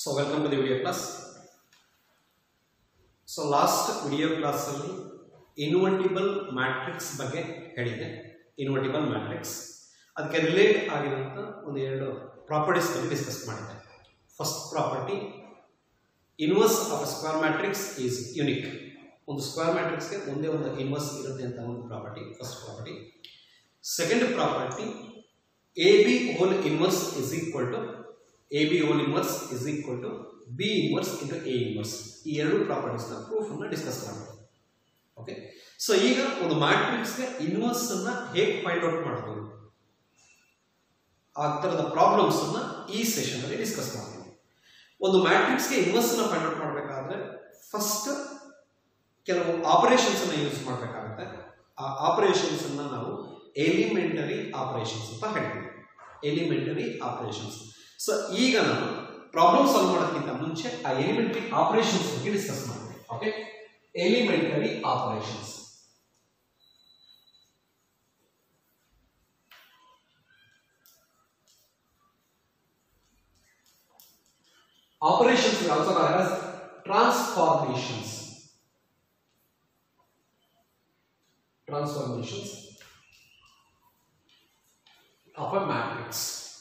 So welcome to the video class so last video ಕ್ಲಾಸಲ್ಲಿ invertible matrix ಬಗ್ಗೆ ಹೇಳಿದೆ invertible matrix ಅದಕ್ಕೆ relate ಆಗಿರುವಂಥ ಒಂದು ಎರಡು ಪ್ರಾಪರ್ಟೀಸ್ ಬಗ್ಗೆ ಡಿಸ್ಕಸ್ ಮಾಡಿದೆ first property inverse of square matrix is unique ಒಂದು ಸ್ಕ್ವೇರ್ ಮ್ಯಾಟ್ರಿಕ್ಸ್ಗೆ ಒಂದೇ ಒಂದು ಇನ್ವರ್ಸ್ ಇರುತ್ತೆ ಅಂತ ಒಂದು property first property second property A B whole inverse is equal to A B whole inverse is equal to B inverse into A inverse ಈ ಎರಡು ಪ್ರಾಪರ್ಟೀಸ್ನ ಪ್ರೂಫ್ ಅನ್ನ ಡಿಸ್ಕಸ್ ಮಾಡೋಣ ಓಕೆ ಸೊ ಈಗ ಒಂದು ಮ್ಯಾಟ್ರಿಕ್ಸ್ಗೆ ಇನ್ವರ್ಸ್ ಅನ್ನ ಹೇಗೆ ಫೈಂಡ್ ಔಟ್ ಮಾಡ್ಬೋದು ಆ ಥರದ ಪ್ರಾಬ್ಲಮ್ಸ್ ಅನ್ನ ಈ ಸೆಷನ್ ಅಲ್ಲಿ ಡಿಸ್ಕಸ್ ಮಾಡ್ತೀವಿ ಒಂದು ಮ್ಯಾಟ್ರಿಕ್ಸ್ಗೆ ಇನ್ವರ್ಸ್ ಅನ್ನ ಫೈಂಡ್ ಔಟ್ ಮಾಡಬೇಕಾದ್ರೆ ಫಸ್ಟ್ ಕೆಲವು ಆಪರೇಷನ್ಸ್ ಅನ್ನ ಯೂಸ್ ಮಾಡಬೇಕಾಗುತ್ತೆ ಆ ಆಪರೇಷನ್ಸ್ ಅನ್ನ ನಾವು ಎಲಿಮೆಂಟರಿ ಆಪರೇಷನ್ಸ್ ಅಂತ ಹೇಳ್ತೀವಿ ಎಲಿಮೆಂಟರಿ ಆಪರೇಷನ್ಸ್ ಸೊ ಈಗ ನಾನು ಪ್ರಾಬ್ಲಮ್ ಸಾಲ್ವ್ ಮಾಡೋದಕ್ಕಿಂತ ಮುಂಚೆ ಆ ಎಲಿಮೆಂಟರಿ ಆಪರೇಷನ್ಸ್ ಬಗ್ಗೆ ಡಿಸ್ಕಸ್ ಮಾಡ್ತೀನಿ okay elementary operations Operations are also called as transformations. Transformations of a matrix.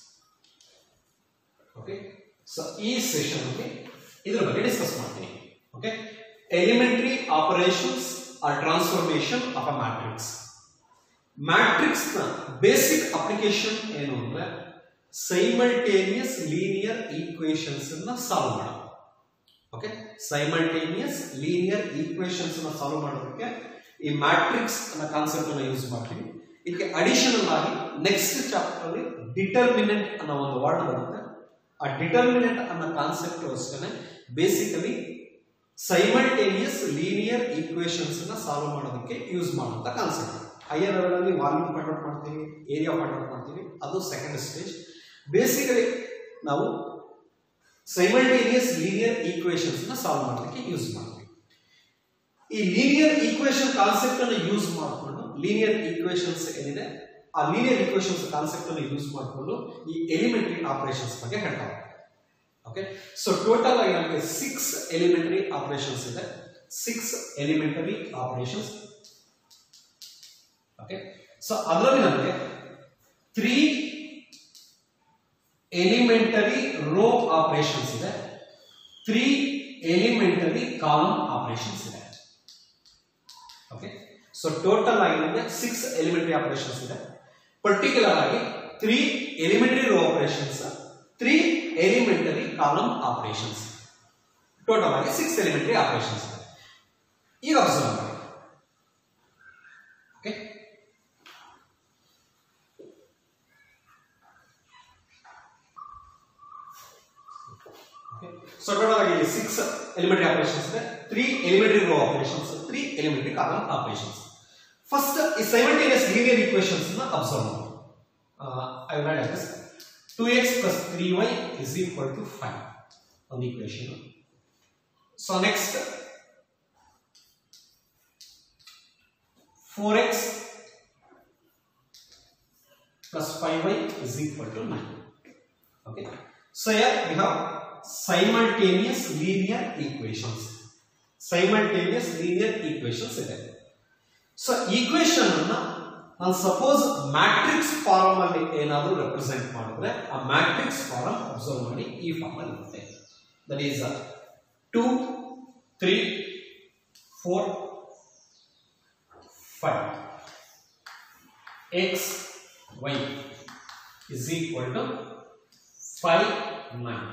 Okay. So ಈ ಸೆಷನ್ ಅಲ್ಲಿ ಇದ್ರ ಬಗ್ಗೆ ಡಿಸ್ಕಸ್ ಮಾಡ್ತೀನಿ okay elementary operations are transformation of a matrix matrix ನ ಬೇಸಿಕ್ ಅಪ್ಲಿಕೇಶನ್ ಏನು ಅಂದ್ರೆ ಸೈಮಲ್ಟೇನಿಯಸ್ ಲೀನಿಯರ್ ಈಕ್ವೇಶನ್ಸ್ ಅನ್ನ solve ಮಾಡೋದು ಓಕೆ ಸೈಮಲ್ಟೇನಿಯಸ್ ಲೀನಿಯರ್ ಈಕ್ವೇಶನ್ಸ್ ಅನ್ನ ಸಾಲ್ವ್ ಮಾಡೋದಕ್ಕೆ ಈ ಮ್ಯಾಟ್ರಿಕ್ಸ್ ಅನ್ನೋ ಕಾನ್ಸೆಪ್ಟ್ ಅನ್ನ ಯೂಸ್ ಮಾಡ್ತೀವಿ ಇದಕ್ಕೆ ಅಡಿಷನಲ್ ಆಗಿ ನೆಕ್ಸ್ಟ್ ಚಾಪ್ಟರ್ ಅಲ್ಲಿ ಡಿಟರ್ಮಿನೆಂಟ್ ಅನ್ನೋ ಒಂದು ವರ್ಡ್ ಬರುತ್ತೆ ಆ ಡಿಟರ್ಮಿನೆಂಟ್ ಅನ್ನೋ ಕಾನ್ಸೆಪ್ಟ್ ಅಷ್ಟೇ ಬೇಸಿಕಲಿ ಸೈಮಲ್ಟೇನಿಯಸ್ ಲೀನಿಯರ್ ಈಕ್ವೇಶನ್ಸ್ ಅನ್ನ ಸಾಲ್ವ್ ಮಾಡೋದಕ್ಕೆ ಯೂಸ್ ಮಾಡುವಂತ ಕಾನ್ಸೆಪ್ಟ್ ಹೈಯರ್ ಲೆವೆಲ್ ಅಲ್ಲಿ ವಾಲ್ಯೂಮ್ ಫೈಂಡ್ ಔಟ್ ಮಾಡ್ತೀವಿ ಏರಿಯಾ ಫೈಂಡ್ ಔಟ್ ಮಾಡ್ತೀವಿ ಅದು ಸೆಕೆಂಡ್ ಸ್ಟೇಜ್ ಬೇಸಿಕಲಿ ನಾವು ಸೈಮಲ್ಟೇನಿಯಸ್ ಲೀನಿಯರ್ ಈಕ್ವೇಶನ್ಸ್ ನ ಸಾಲ್ವ್ ಮಾಡೋದಕ್ಕೆ ಯೂಸ್ ಮಾಡ್ತೀವಿ ಈ ಲೀನಿಯರ್ ಈಕ್ವೇಶನ್ ಕಾನ್ಸೆಪ್ಟ್ ಅನ್ನು ಯೂಸ್ ಮಾಡಿಕೊಂಡು ಲೀನಿಯರ್ ಈಕ್ವೇಶನ್ಸ್ ಏನಿದೆ ಆ ಲೀನಿಯರ್ ಈಕ್ವೇಶನ್ಸ್ ಕಾನ್ಸೆಪ್ಟ್ ಅನ್ನು ಯೂಸ್ ಮಾಡಿಕೊಂಡು ಈ ಎಲಿಮೆಂಟರಿ ಆಪರೇಷನ್ಸ್ ಬಗ್ಗೆ ಹೇಳ್ತಾ ಓಕೆ ಸೊ ಟೋಟಲ್ ಆಗಿ ನಮಗೆ ಸಿಕ್ಸ್ ಎಲಿಮೆಂಟರಿ ಆಪರೇಷನ್ಸ್ ಇದೆ six elementary operations okay so ಅದರಲ್ಲಿ ನಮಗೆ ತ್ರೀ ಎಲಿಮೆಂಟರಿ ರೋ ಆಪರೇಷನ್ಸ್ ಇದೆ ತ್ರೀ ಎಲಿಮೆಂಟರಿ ಕಾಲಮ್ ಆಪರೇಷನ್ಸ್ ಇದೆ ಓಕೆ ಸೊ ಟೋಟಲ್ ಆಗಿ ನಮಗೆ ಸಿಕ್ಸ್ ಎಲಿಮೆಂಟರಿ ಆಪರೇಷನ್ಸ್ ಇದೆ ಪರ್ಟಿಕ್ಯುಲರ್ ಆಗಿ three elementary row operations three elementary column operations total ಆಗಿ ಸಿಕ್ಸ್ ಎಲಿಮೆಂಟರಿ ಆಪರೇಷನ್ಸ್ ಇದೆ ಈಗ ಅಬ್ಸರ್ವ್ ಮಾಡಿ ಓಕೆ ಸೊ ಟೋಟಲ್ ಆಗಿ ಇಲ್ಲಿ ಸಿಕ್ಸ್ ಎಲಿಮೆಂಟರಿ ಆಪರೇಷನ್ಸ್ ಇದೆ three elementary row operations three elementary column operations first ಈ ಸೈಮಲ್ಟೇನಿಯಸ್ ಲೀನಿಯರ್ ಈಕ್ವೇಶನ್ಸ್ ನ observe ಮಾಡಿ I will write this 2x plus 3y is equal to 5 on the equation. So next 4x plus 5y is equal to 9. Okay. So here we have simultaneous linear equations. Simultaneous linear equations ಇದೆ. So equation ಅನ್ನ ನಾನು suppose matrix form ಅಲ್ಲಿ ಏನಾದರೂ represent ಮಾಡಿದ್ರೆ ಆ matrix form observe ಮಾಡಿ ಈ form ಅಲ್ಲಿ ಇರುತ್ತೆ that is two three four five x y is equal to five nine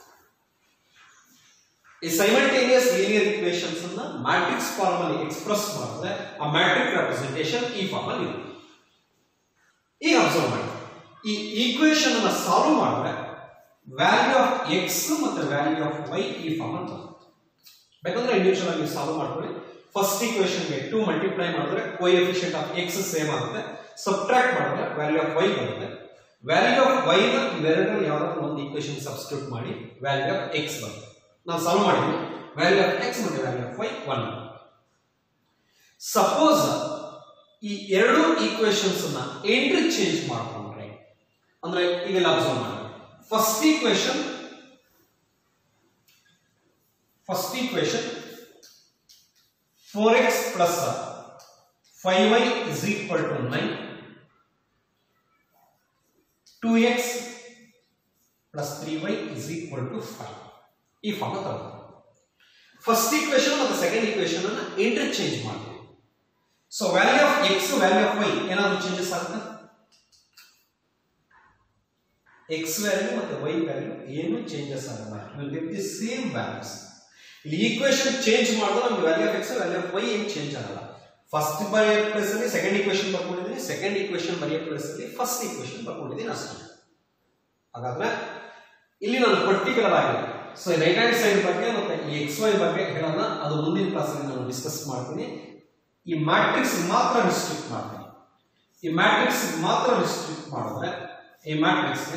ಈ ಸೈಮಲ್ಟೇನಿಯಸ್ ಲೀನಿಯರ್ ಇಕ್ವೇಶನ್ಸ್ ಅನ್ನ ಮ್ಯಾಟ್ರಿಕ್ಸ್ ಫಾರ್ಮ್ ಅಲ್ಲಿ ಎಕ್ಸ್ಪ್ರೆಸ್ ಮಾಡಿದ್ರೆ ಆ ಮ್ಯಾಟ್ರಿಕ್ ರೆಪ್ರೆಸೆಂಟೇಷನ್ ಈ ಫಾರ್ಮ್ ಅಲ್ಲಿ ಇರುತ್ತೆ ಈಗ ಅಬ್ಸರ್ವ್ ಮಾಡಿ ಈ ಈಕ್ವೇಶನ್ ಅನ್ನ ಸಾಲ್ವ್ ಮಾಡಿದ್ರೆ ವ್ಯಾಲ್ಯೂ ಆಫ್ ಎಕ್ಸ್ ಮತ್ತೆ ವ್ಯಾಲ್ಯೂ ಆಫ್ ವೈ ಈ ಫಾರ್ಮ್ ಅಂತ ಬೇಕಂದ್ರೆ ಇಂಡಿವಿಜುವಲ್ ಆಗಿ ಸಾಲ್ವ್ ಮಾಡ್ಕೊಳ್ಳಿ ಫಸ್ಟ್ ಈಕ್ವೇಶನ್ಗೆ ಟು ಮಲ್ಟಿಪ್ಲೈ ಮಾಡಿದ್ರೆ ಕೋಎಫಿಷಿಯಂಟ್ ಆಫ್ ಎಕ್ಸ್ ಸೇಮ್ ಆಗುತ್ತೆ ಸಬ್ಟ್ರಾಕ್ಟ್ ಮಾಡಿದ್ರೆ ವ್ಯಾಲ್ಯೂ ಆಫ್ ವೈ ಬರುತ್ತೆ ವ್ಯಾಲ್ಯೂ ಆಫ್ ವೈ ನ ಇವೆರಡರಲ್ಲಿ ಯಾವ್ದಾದ್ರು ಒಂದು ಈಕ್ವೇಶನ್ ಸಬ್ಸ್ಟಿಟ್ಯೂಟ್ ಮಾಡಿ ವ್ಯಾಲ್ಯೂ ಆಫ್ ಎಕ್ಸ್ ಬರುತ್ತೆ ನಾವು ಸಾಲ್ವ್ ಮಾಡಿದ್ವಿ ವ್ಯಾಲ್ಯೂ ಆಫ್ ಎಕ್ಸ್ ಮತ್ತೆ value of y one suppose ಈ ಎರಡು ಈಕ್ವೇಶನ್ಸ್ ನ ಎಂಟ್ರಿ ಚೇಂಜ್ ಮಾಡ್ಕೊಂಡ್ರೆ ಅಂದ್ರೆ ಈಗೆಲ್ಲ ಅಬ್ಸರ್ವ್ ಮಾಡಿ first equation first equation four x plus five y is equal to nine two x plus three y is equal to five ಈ form ತಗೊಂಡು first equation ಮತ್ತು ಸೆಕೆಂಡ್ ಈಕ್ವೇಶನ್ ಅನ್ನ interchange ಮಾಡ್ತೀವಿ so value of x value of y ಏನಾದರೂ changes ಆಗುತ್ತೆ x value ಮತ್ತು y value ಏನು changes ಆಗಲ್ಲ will get the same values ಇಲ್ಲಿ ಈಕ್ವೇಶನ್ ಚೇಂಜ್ ಮಾಡಿದ್ರೆ ನಮ್ಗೆ value of x value of Y ಏನು ಚೇಂಜ್ ಆಗಲ್ಲ ಫಸ್ಟ್ ಬರೆಯೋ ಪ್ಲೇಸ್ ಅಲ್ಲಿ ಸೆಕೆಂಡ್ ಈಕ್ವೇಶನ್ ಬರ್ಕೊಂಡಿದ್ದೀನಿ ಸೆಕೆಂಡ್ ಈಕ್ವೇಶನ್ ಬರೆಯೋ ಪ್ಲೇಸ್ ಅಲ್ಲಿ ಫಸ್ಟ್ ಈಕ್ವೇಶನ್ ಬರ್ಕೊಂಡಿದ್ದೀನಿ ಅಷ್ಟೇ ಹಾಗಾದ್ರೆ ಇಲ್ಲಿ ನಾನು ಪರ್ಟಿಕ್ಯುಲರ್ ಆಗಿ ಸೊ ರೈಟ್ ಹ್ಯಾಂಡ್ ಸೈಡ್ ಬಗ್ಗೆ ಮತ್ತೆ ಈ ಎಕ್ಸ್ ವೈ ಬಗ್ಗೆ ಹೇಳೋಣ ಅದು ಮುಂದಿನ ಕ್ಲಾಸಲ್ಲಿ ನಾನು ಡಿಸ್ಕಸ್ ಮಾಡ್ತೀನಿ ಈ ಮ್ಯಾಟ್ರಿಕ್ಸ್ ಮಾತ್ರ ರಿಸ್ಟ್ರಿಕ್ಟ್ ಮಾಡ್ತೀನಿ ಈ ಮ್ಯಾಟ್ರಿಕ್ಸ್ ಮಾತ್ರ ರಿಸ್ಟ್ರಿಕ್ಟ್ ಮಾಡಿದ್ರೆ ಈ ಮ್ಯಾಟ್ರಿಕ್ಸ್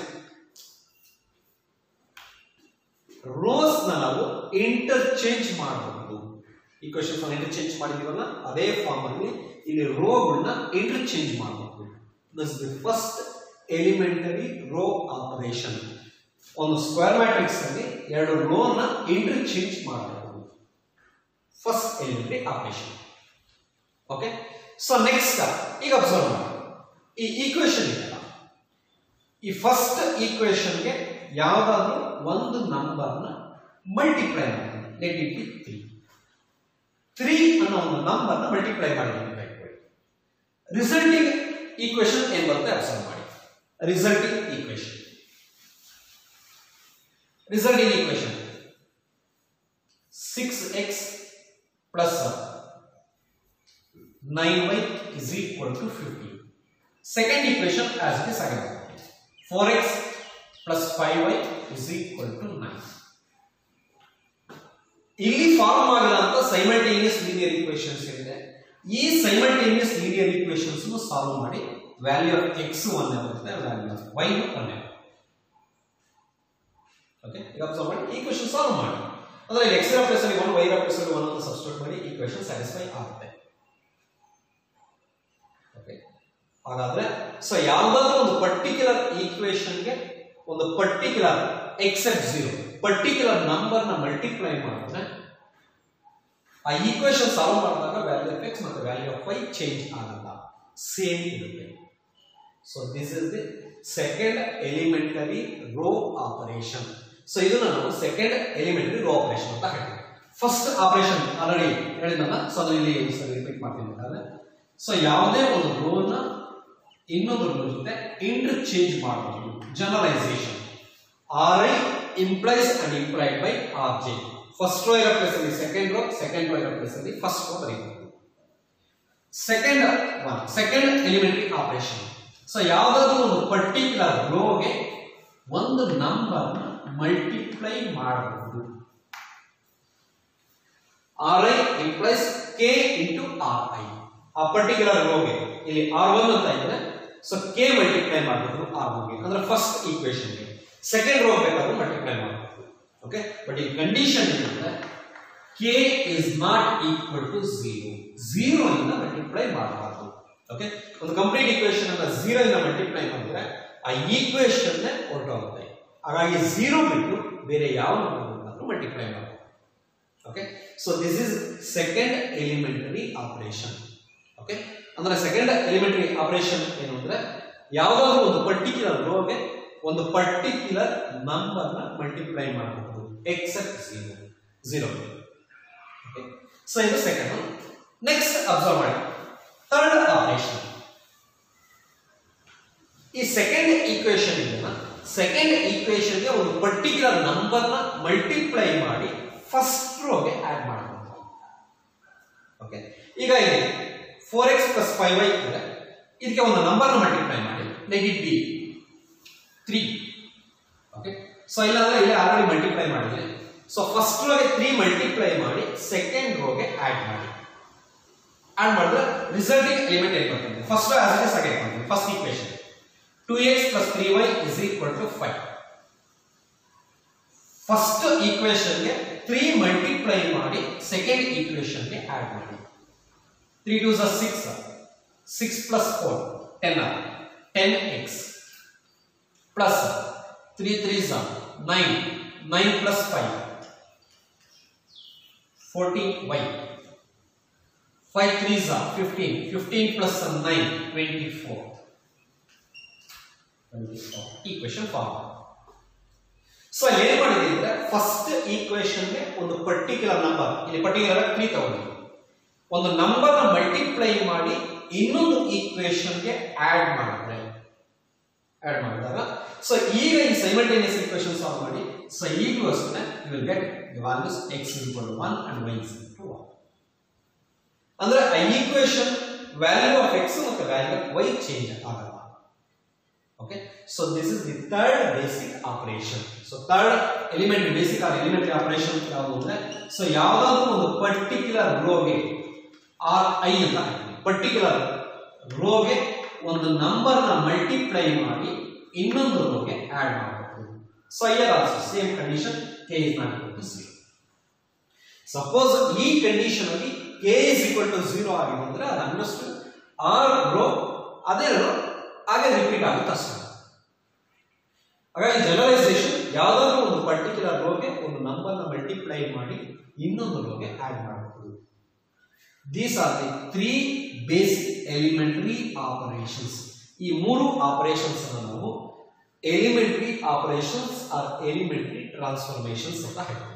ರೋಸ್ ನ ನಾವು ಇಂಟರ್ಚೇಂಜ್ ಮಾಡಬಹುದು ಈ ಕ್ವಶನ್ಸ್ ಇಂಟರ್ಚೇಂಜ್ ಮಾಡಿದೀವಲ್ಲ ಅದೇ ಫಾರ್ಮ್ ಅಲ್ಲಿ ಇಲ್ಲಿ ರೋಗಳನ್ನ ಇಂಟರ್ಚೇಂಜ್ ಮಾಡಬಹುದು this the first elementary row operation ಒಂದು ಸ್ಕ್ವೇರ್ ಮ್ಯಾಟ್ರಿಕ್ಸ್ ಅಲ್ಲಿ ಎರಡು ರೋ ನ ಇಂಟರ್ಚೇಂಜ್ ಮಾಡಬಹುದು first elementary operation okay so next ಈಗ ಅಬ್ಸರ್ವ್ ಮಾಡಿ ಈ ಈಕ್ವೇಶನ್ ಇದೆಯಲ್ಲ ಈ ಫಸ್ಟ್ ಈಕ್ವೇಶನ್ಗೆ ಯಾವುದಾದ್ರೂ ಒಂದು ನಂಬರ್ನ ಮಲ್ಟಿಪ್ಲೈ ಮಾಡಿ let it be three three ಅನ್ನೋ ಒಂದು ನಂಬರ್ನ ಮಲ್ಟಿಪ್ಲೈ ಮಾಡಿ ರಿಸಲ್ಟಿಂಗ್ ಈಕ್ವೇಶನ್ ಏನ್ ಬರುತ್ತೆ ಅಬ್ಸರ್ವ್ ಮಾಡಿ resulting equation resulting equation six x plus nine y is equal to fifty second equation as it is ಆಗಿದೆ four x plus five y is equal to nine ಇಲ್ಲಿ form ಆಗಿದಂತ simultaneous linear equations ಏನಿದೆ ಈ simultaneous linear equations solve ಮಾಡಿ value of x one ಬರುತ್ತೆ value of y one okay ಈಗ observe ಮಾಡಿ equation solve ಮಾಡಿ ಅಂದ್ರೆ ಎಕ್ಸ್ ರ ಪ್ಲೇಸ್ ಅಲ್ಲಿ ಒನ್ ವೈ ರ ಪ್ಲೇಸ್ ಅಲ್ಲಿ ಒನ್ ಅಂತ ಸಬ್ಸ್ಟಿಟ್ಯೂಟ್ ಮಾಡಿ ಈಕ್ವೇಶನ್ ಸ್ಯಾಟಿಸ್ಫೈ ಆಗುತ್ತೆ ಓಕೆ ಹಾಗಾದ್ರೆ ಸೊ ಯಾವುದಾದ್ರೂ ಒಂದು ಪರ್ಟಿಕ್ಯುಲರ್ ಈಕ್ವೇಶನ್ಗೆ ಒಂದು particular except zero particular number ನ ಮಲ್ಟಿಪ್ಲೈ ಮಾಡಿದ್ರೆ ಆ ಈಕ್ವೇಶನ್ ಸಾಲ್ವ್ ಮಾಡಿದಾಗ ವ್ಯಾಲ್ಯೂ ಆಫ್ ಎಕ್ಸ್ ಮತ್ತು ವ್ಯಾಲ್ಯೂ ಆಫ್ ವೈ ಚೇಂಜ್ ಆಗಲ್ಲ ಸೇಮ್ ಇರುತ್ತೆ so this is the second elementary row operation so ಇದನ್ನ ನಾವು ಸೆಕೆಂಡ್ ಎಲಿಮೆಂಟರಿ ರೋ ಆಪರೇಷನ್ ಅಂತ ಹೇಳ್ತೀವಿ ಫಸ್ಟ್ ಆಪರೇಷನ್ ಆಲ್ರೆಡಿ ಹೇಳಿದ್ನಲ್ಲ ಸೊ ಅದನ್ನ ಇಲ್ಲಿ ರಿಪೀಟ್ ಮಾಡ್ತೀನಿ ಬೇಕಾದ್ರೆ ಸೊ ಯಾವುದೇ ಒಂದು ರೋನ ಇನ್ನೊಂದು ರೋ ಜೊತೆ ಇಂಟರ್ಚೇಂಜ್ ಮಾಡಬಹುದು generalization R I implies and implied by R J first row ಇರೋ ಪ್ಲೇಸ್ ಅಲ್ಲಿ ಸೆಕೆಂಡ್ ರೋ ಸೆಕೆಂಡ್ ರೋ ಇರೋ ಪ್ಲೇಸ್ ಅಲ್ಲಿ ಫಸ್ಟ್ ರೋ ಬರೀಬಹುದು second one second elementary operation so ಯಾವುದಾದ್ರೂ ಒಂದು ಪರ್ಟಿಕ್ಯುಲರ್ ರೋಗೆ ಒಂದು ನಂಬರ್ ಮಲ್ಟಿಪ್ಲೈ ಮಾಡಬಹುದು R I implies K into R I ಆ ಪರ್ಟಿಕ್ಯುಲರ್ ರೋಗೆ ಇಲ್ಲಿ ಆರ್ ಒನ್ ಅಂತ ಇದೆ ಸೊ ಕೆ ಮಲ್ಟಿಪ್ಲೈ ಮಾಡಬಹುದು ಆರ್ ಒನ್ಗೆ ಅಂದ್ರೆ ಫಸ್ಟ್ ಈಕ್ವೇಶನ್ಗೆ ಸೆಕೆಂಡ್ ರೋ ಬೇಕಾದ್ರೂ ಮಲ್ಟಿಪ್ಲೈ ಮಾಡಬಹುದು ಓಕೆ ಬಟ್ ಈ ಕಂಡೀಷನ್ ಏನಂದ್ರೆ K is not equal to zero zero ಇಂದ ಮಲ್ಟಿಪ್ಲೈ ಮಾಡಬಾರ್ದು ಓಕೆ ಒಂದು ಕಂಪ್ಲೀಟ್ ಈಕ್ವೇಶನ್ ಅನ್ನ ಝೀರೋ ಇಂದ ಮಲ್ಟಿಪ್ಲೈ ಮಾಡಿದ್ರೆ ಆ ಈಕ್ವೇಶನ್ ಹೊರಟೋಗುತ್ತೆ ಹಾಗಾಗಿ ಝೀರೋ ಬಿಟ್ಟು ಬೇರೆ ಯಾವ ನಂಬರ್ ಮಲ್ಟಿಪ್ಲೈ ಮಾಡಬಹುದು okay so this is second elementary operation okay ಅಂದ್ರೆ ಸೆಕೆಂಡ್ ಎಲಿಮೆಂಟರಿ ಆಪರೇಷನ್ ಏನು ಅಂದ್ರೆ ಯಾವುದಾದ್ರೂ ಒಂದು ಪರ್ಟಿಕ್ಯುಲರ್ ರೋಗೆ ಒಂದು ಪರ್ಟಿಕ್ಯುಲರ್ ನಂಬರ್ ನ ಮಲ್ಟಿಪ್ಲೈ ಮಾಡಬಹುದು except zero zero okay so ಇದು ಸೆಕೆಂಡ್ ನೆಕ್ಸ್ಟ್ ಅಬ್ಸರ್ವ್ ಮಾಡಿ ಥರ್ಡ್ ಆಪರೇಷನ್ ಈ ಸೆಕೆಂಡ್ ಈಕ್ವೇಶನ್ ಇದೆಯಲ್ಲ ಸೆಕೆಂಡ್ ಈಕ್ವೇಶನ್ಗೆ ಒಂದು ಪರ್ಟಿಕ್ಯುಲರ್ ನಂಬರ್ನ ಮಲ್ಟಿಪ್ಲೈ ಮಾಡಿ ಫಸ್ಟ್ ರೋಗೆ ಆಡ್ ಮಾಡಬಹುದು ಓಕೆ ಈಗ ಇಲ್ಲಿ four x plus five y ಇದೆ ಇದಕ್ಕೆ ಒಂದು ನಂಬರ್ನ ಮಲ್ಟಿಪ್ಲೈ ಮಾಡಿ let it be three okay so ಇಲ್ಲಾಂದ್ರೆ ಇಲ್ಲಿ ಆಲ್ರೆಡಿ ಮಲ್ಟಿಪ್ಲೈ ಮಾಡಿದ್ರೆ ಸೊ ಫಸ್ಟ್ ರೋಗೆ ತ್ರೀ ಮಲ್ಟಿಪ್ಲೈ ಮಾಡಿ ಸೆಕೆಂಡ್ ರೋಗೆ ಆಡ್ ಮಾಡಿ ಆಡ್ ಮಾಡಿದ್ರೆ ರಿಸಲ್ಟಿಂಗ್ ಎಲಿಮೆಂಟ್ ಏನ್ ಬರ್ತದೆ first as it is second ಮಾಡ್ತೀವಿ first equation two x plus three y is equal to five first ಈಕ್ವೇಶನ್ಗೆ ತ್ರೀ ಮಲ್ಟಿಪ್ಲೈ ಮಾಡಿ ಸೆಕೆಂಡ್ ಈಕ್ವೇಶನ್ಗೆ ಆಡ್ ಮಾಡಿ ತ್ರೀ ಟೂ ಸ six six plus four ten ten x plus three three ಸ nine nine plus five fourteen y five threes fifteen fifteen plus nine twenty four equation form so ಅಲ್ಲಿ ಏನ್ ಮಾಡಿದೆ ಅಂದ್ರೆ first ಈಕ್ವೇಶನ್ಗೆ ಒಂದು particular number ಇಲ್ಲಿ particular three ತಗೊಂಡಿ ಒಂದು ನಂಬರ್ ನ ಮಲ್ಟಿಪ್ಲೈ ಮಾಡಿ ಇನ್ನೊಂದು ಈಕ್ವೇಶನ್ಗೆ ಆಡ್ ಮಾಡಿದ್ರೆ ಆಡ್ ಮಾಡಿದಾಗ ಸೊ ಈಗ ಈ ಸೈಮಲ್ಟೇನಿಯಸ್ ಈಕ್ವೇಶನ್ ಸಾಲ್ವ್ ಮಾಡಿ ಸೊ ಈಗಲೂ ಅಷ್ಟೇ you will get the values x equal one and y is to one ಅಂದ್ರೆ ಆ ಈಕ್ವೇಶನ್ ವ್ಯಾಲ್ಯೂ ಆಫ್ ಎಕ್ಸ್ ಮತ್ತು ವ್ಯಾಲ್ಯೂ ಆಫ್ ವೈ ಚೇಂಜ್ ಆಗಲ್ಲ okay so this is the third basic operation so third element basic or elementary operation ಯಾವುದು ಅಂದ್ರೆ so ಯಾವುದಾದ್ರೂ ಒಂದು particular ರೋಗೆ R I ಅಂತ ಪರ್ಟಿಕ್ಯುಲರ್ ರೋಗೆ ಒಂದು ನಂಬರ್ ನ ಮಲ್ಟಿಪ್ಲೈ ಮಾಡಿ ಇನ್ನೊಂದು ರೋಗೆ ಆಡ್ ಮಾಡಬೇಕು so here also same condition K is not equal to zero suppose ಈ ಕಂಡೀಷನ್ ಅಲ್ಲಿ K is equal to zero ಆಗಿದೆ ಅಂದ್ರೆ ಅದು ಅನ್ನಷ್ಟು ಆರ್ ರೋ ಅದೇ ರೋ ಹಾಗೆ ರಿಪೀಟ್ ಆಗುತ್ತೆ ಅಷ್ಟೇ ಹಾಗಾಗಿ ಜನರಲೈಸೇಷನ್ ಯಾವುದಾದ್ರೂ ಒಂದು ಪರ್ಟಿಕ್ಯುಲರ್ ರೋಗೆ ಒಂದು ನಂಬರ್ ನ ಮಲ್ಟಿಪ್ಲೈ ಮಾಡಿ ಇನ್ನೊಂದು ರೋಗೆ ಆಡ್ ಮಾಡಬಹುದು these are the three basic elementary operations ಈ ಮೂರು ಆಪರೇಷನ್ಸ್ ಅನ್ನು ನಾವು elementary operations or elementary transformations ಅಂತ ಹೇಳ್ತೀವಿ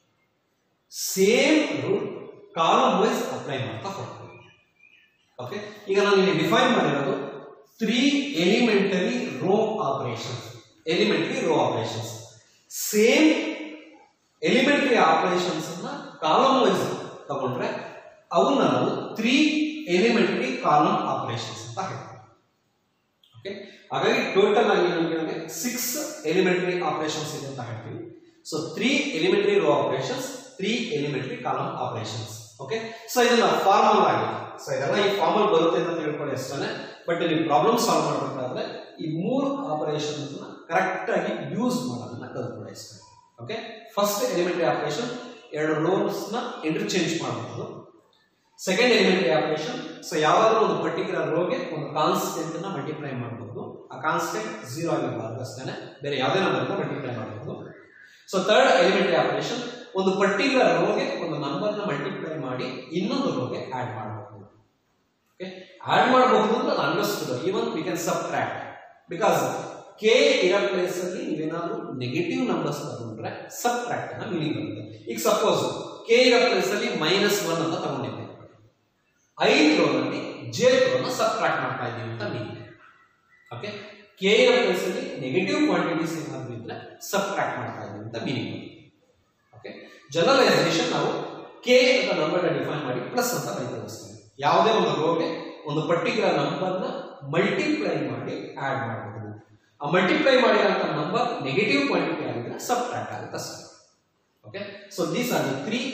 same rule column wise apply ಮಾಡ್ತಾ ಹೋಗ್ತೀವಿ ಓಕೆ ಈಗ ನಾನು ಇಲ್ಲಿ ಡಿಫೈನ್ ಮಾಡಿರೋದು three elementary row operations elementary row operations same elementary operations ಅನ್ನ ಕಾಲಮ್ ವೈಸ್ ತಗೊಂಡ್ರೆ ಅವನ್ನ ನಾವು ತ್ರೀ ಎಲಿಮೆಂಟರಿ ಕಾಲಮ್ ಆಪರೇಷನ್ಸ್ ಅಂತ ಹೇಳ್ತೀವಿ ಓಕೆ ಹಾಗಾಗಿ ಟೋಟಲ್ ಆಗಿ ನಮಗೆ ಸಿಕ್ಸ್ ಎಲಿಮೆಂಟರಿ ಆಪರೇಷನ್ಸ್ ಇದೆ ಅಂತ ಹೇಳ್ತೀವಿ so three elementary row operations three elementary column operations okay so ಇದನ್ನ ಫಾರ್ಮಲ್ ಆಗಿ ಸೊ ಇದೆಲ್ಲ ಈ ಫಾರ್ಮಲ್ ಬರುತ್ತೆ ಅಂತ ತಿಳ್ಕೊಳ್ಳಿ ಅಷ್ಟೇ ಬಟ್ ಇಲ್ಲಿ ಪ್ರಾಬ್ಲಮ್ ಸಾಲ್ವ್ ಮಾಡಬೇಕಾದ್ರೆ ಈ ಮೂರು ಆಪರೇಷನ್ಸ್ ಕರೆಕ್ಟ್ ಆಗಿ ಯೂಸ್ ಮಾಡೋದನ್ನ ಕಲ್ತ್ಕೊಳ್ಳಿ ಅಷ್ಟೇ ಓಕೆ ಫಸ್ಟ್ ಎಲಿಮೆಂಟರಿ ಆಪರೇಷನ್ ಎರಡು ರೋಲ್ಸ್ ನ ಇಂಟರ್ಚೇಂಜ್ ಮಾಡಬಹುದು ಸೆಕೆಂಡ್ ಎಲಿಮೆಂಟರಿ ಆಪರೇಷನ್ ಸೊ ಯಾವಾಗಲೂ ಒಂದು ಪರ್ಟಿಕ್ಯುಲರ್ ರೋಗೆ ಒಂದು ಕಾನ್ಸ್ಟೆಂಟ್ ನ ಮಲ್ಟಿಪ್ಲೈ ಮಾಡಬಹುದು ಆ ಕಾನ್ಸ್ಟೆಂಟ್ ಝೀರೋ ಆಗಿರಬಾರ್ದು ಅಷ್ಟೇ ಬೇರೆ ಯಾವುದೇ ನಂಬರ್ ಮಲ್ಟಿಪ್ಲೈ ಮಾಡಬಹುದು ಸೊ ಥರ್ಡ್ ಎಲಿಮೆಂಟರಿ ಆಪರೇಷನ್ ಒಂದು ಪರ್ಟಿಕ್ಯುಲರ್ ರೋಗೆ ಒಂದು ನಂಬರ್ ನ ಮಲ್ಟಿಪ್ಲೈ ಮಾಡಿ ಇನ್ನೊಂದು ರೋಗೆ ಆಡ್ ಮಾಡಬಹುದು ಓಕೆ ಆಡ್ ಮಾಡಬಹುದು ಅಂತ ಅದು understood even we can subtract because K ಇರೋ ಪ್ಲೇಸ್ ಅಲ್ಲಿ ನೀವೇನಾದ್ರೂ ನೆಗೆಟಿವ್ ನಂಬರ್ಸ್ ತಗೊಂಡ್ರೆ ಸಬ್ಟ್ರಾಕ್ಟ್ ಅನ್ನ ಮೀನಿಂಗ್ ಬರುತ್ತೆ ಈಗ ಸಪೋಸ್ ಕೆ ಇರೋ ಪ್ಲೇಸ್ ಅಲ್ಲಿ ಮೈನಸ್ ಒನ್ ಅಂತ ತಗೊಂಡಿದ್ದೆ ಐದು ರೋನಲ್ಲಿ ಜೆ ರೋನ ಸಬ್ಟ್ರಾಕ್ಟ್ ಮಾಡ್ತಾ ಇದ್ದೀವಿ ಅಂತ ಮೀನಿಂಗ್ ಓಕೆ ಕೆ ಇರೋ ಪ್ಲೇಸ್ ಅಲ್ಲಿ ನೆಗೆಟಿವ್ ಕ್ವಾಂಟಿಟೀಸ್ ಏನಾದ್ರು ಇದ್ರೆ ಸಬ್ಟ್ರಾಕ್ಟ್ ಮಾಡ್ತಾ ಇದ್ದೀವಿ ಅಂತ ಮೀನಿಂಗ್ ಓಕೆ ಜನರಲೈಸೇಷನ್ ನಾವು ಕೆ ಅಂತ ನಂಬರ್ ಡಿಫೈನ್ ಮಾಡಿ ಪ್ಲಸ್ ಅಂತ ಬೈತೇವೆ ಯಾವುದೇ ಒಂದು ರೋಗೆ ಒಂದು ಪರ್ಟಿಕ್ಯುಲರ್ ನಂಬರ್ನ ಮಲ್ಟಿಪ್ಲೈ ಮಾಡಿ ಆಡ್ ಮಾಡಬಹುದು ಆ ಮಲ್ಟಿಪ್ಲೈ ಮಾಡಿದಂತ ನಂಬರ್ ನೆಗೆಟಿವ್ ಕ್ವಾಂಟಿಟಿ ಆಗಿದ್ರೆ ಸಬ್ಟ್ರಾಕ್ಟ್ ಆಗುತ್ತೆ ಅಷ್ಟೇ okay so these are the three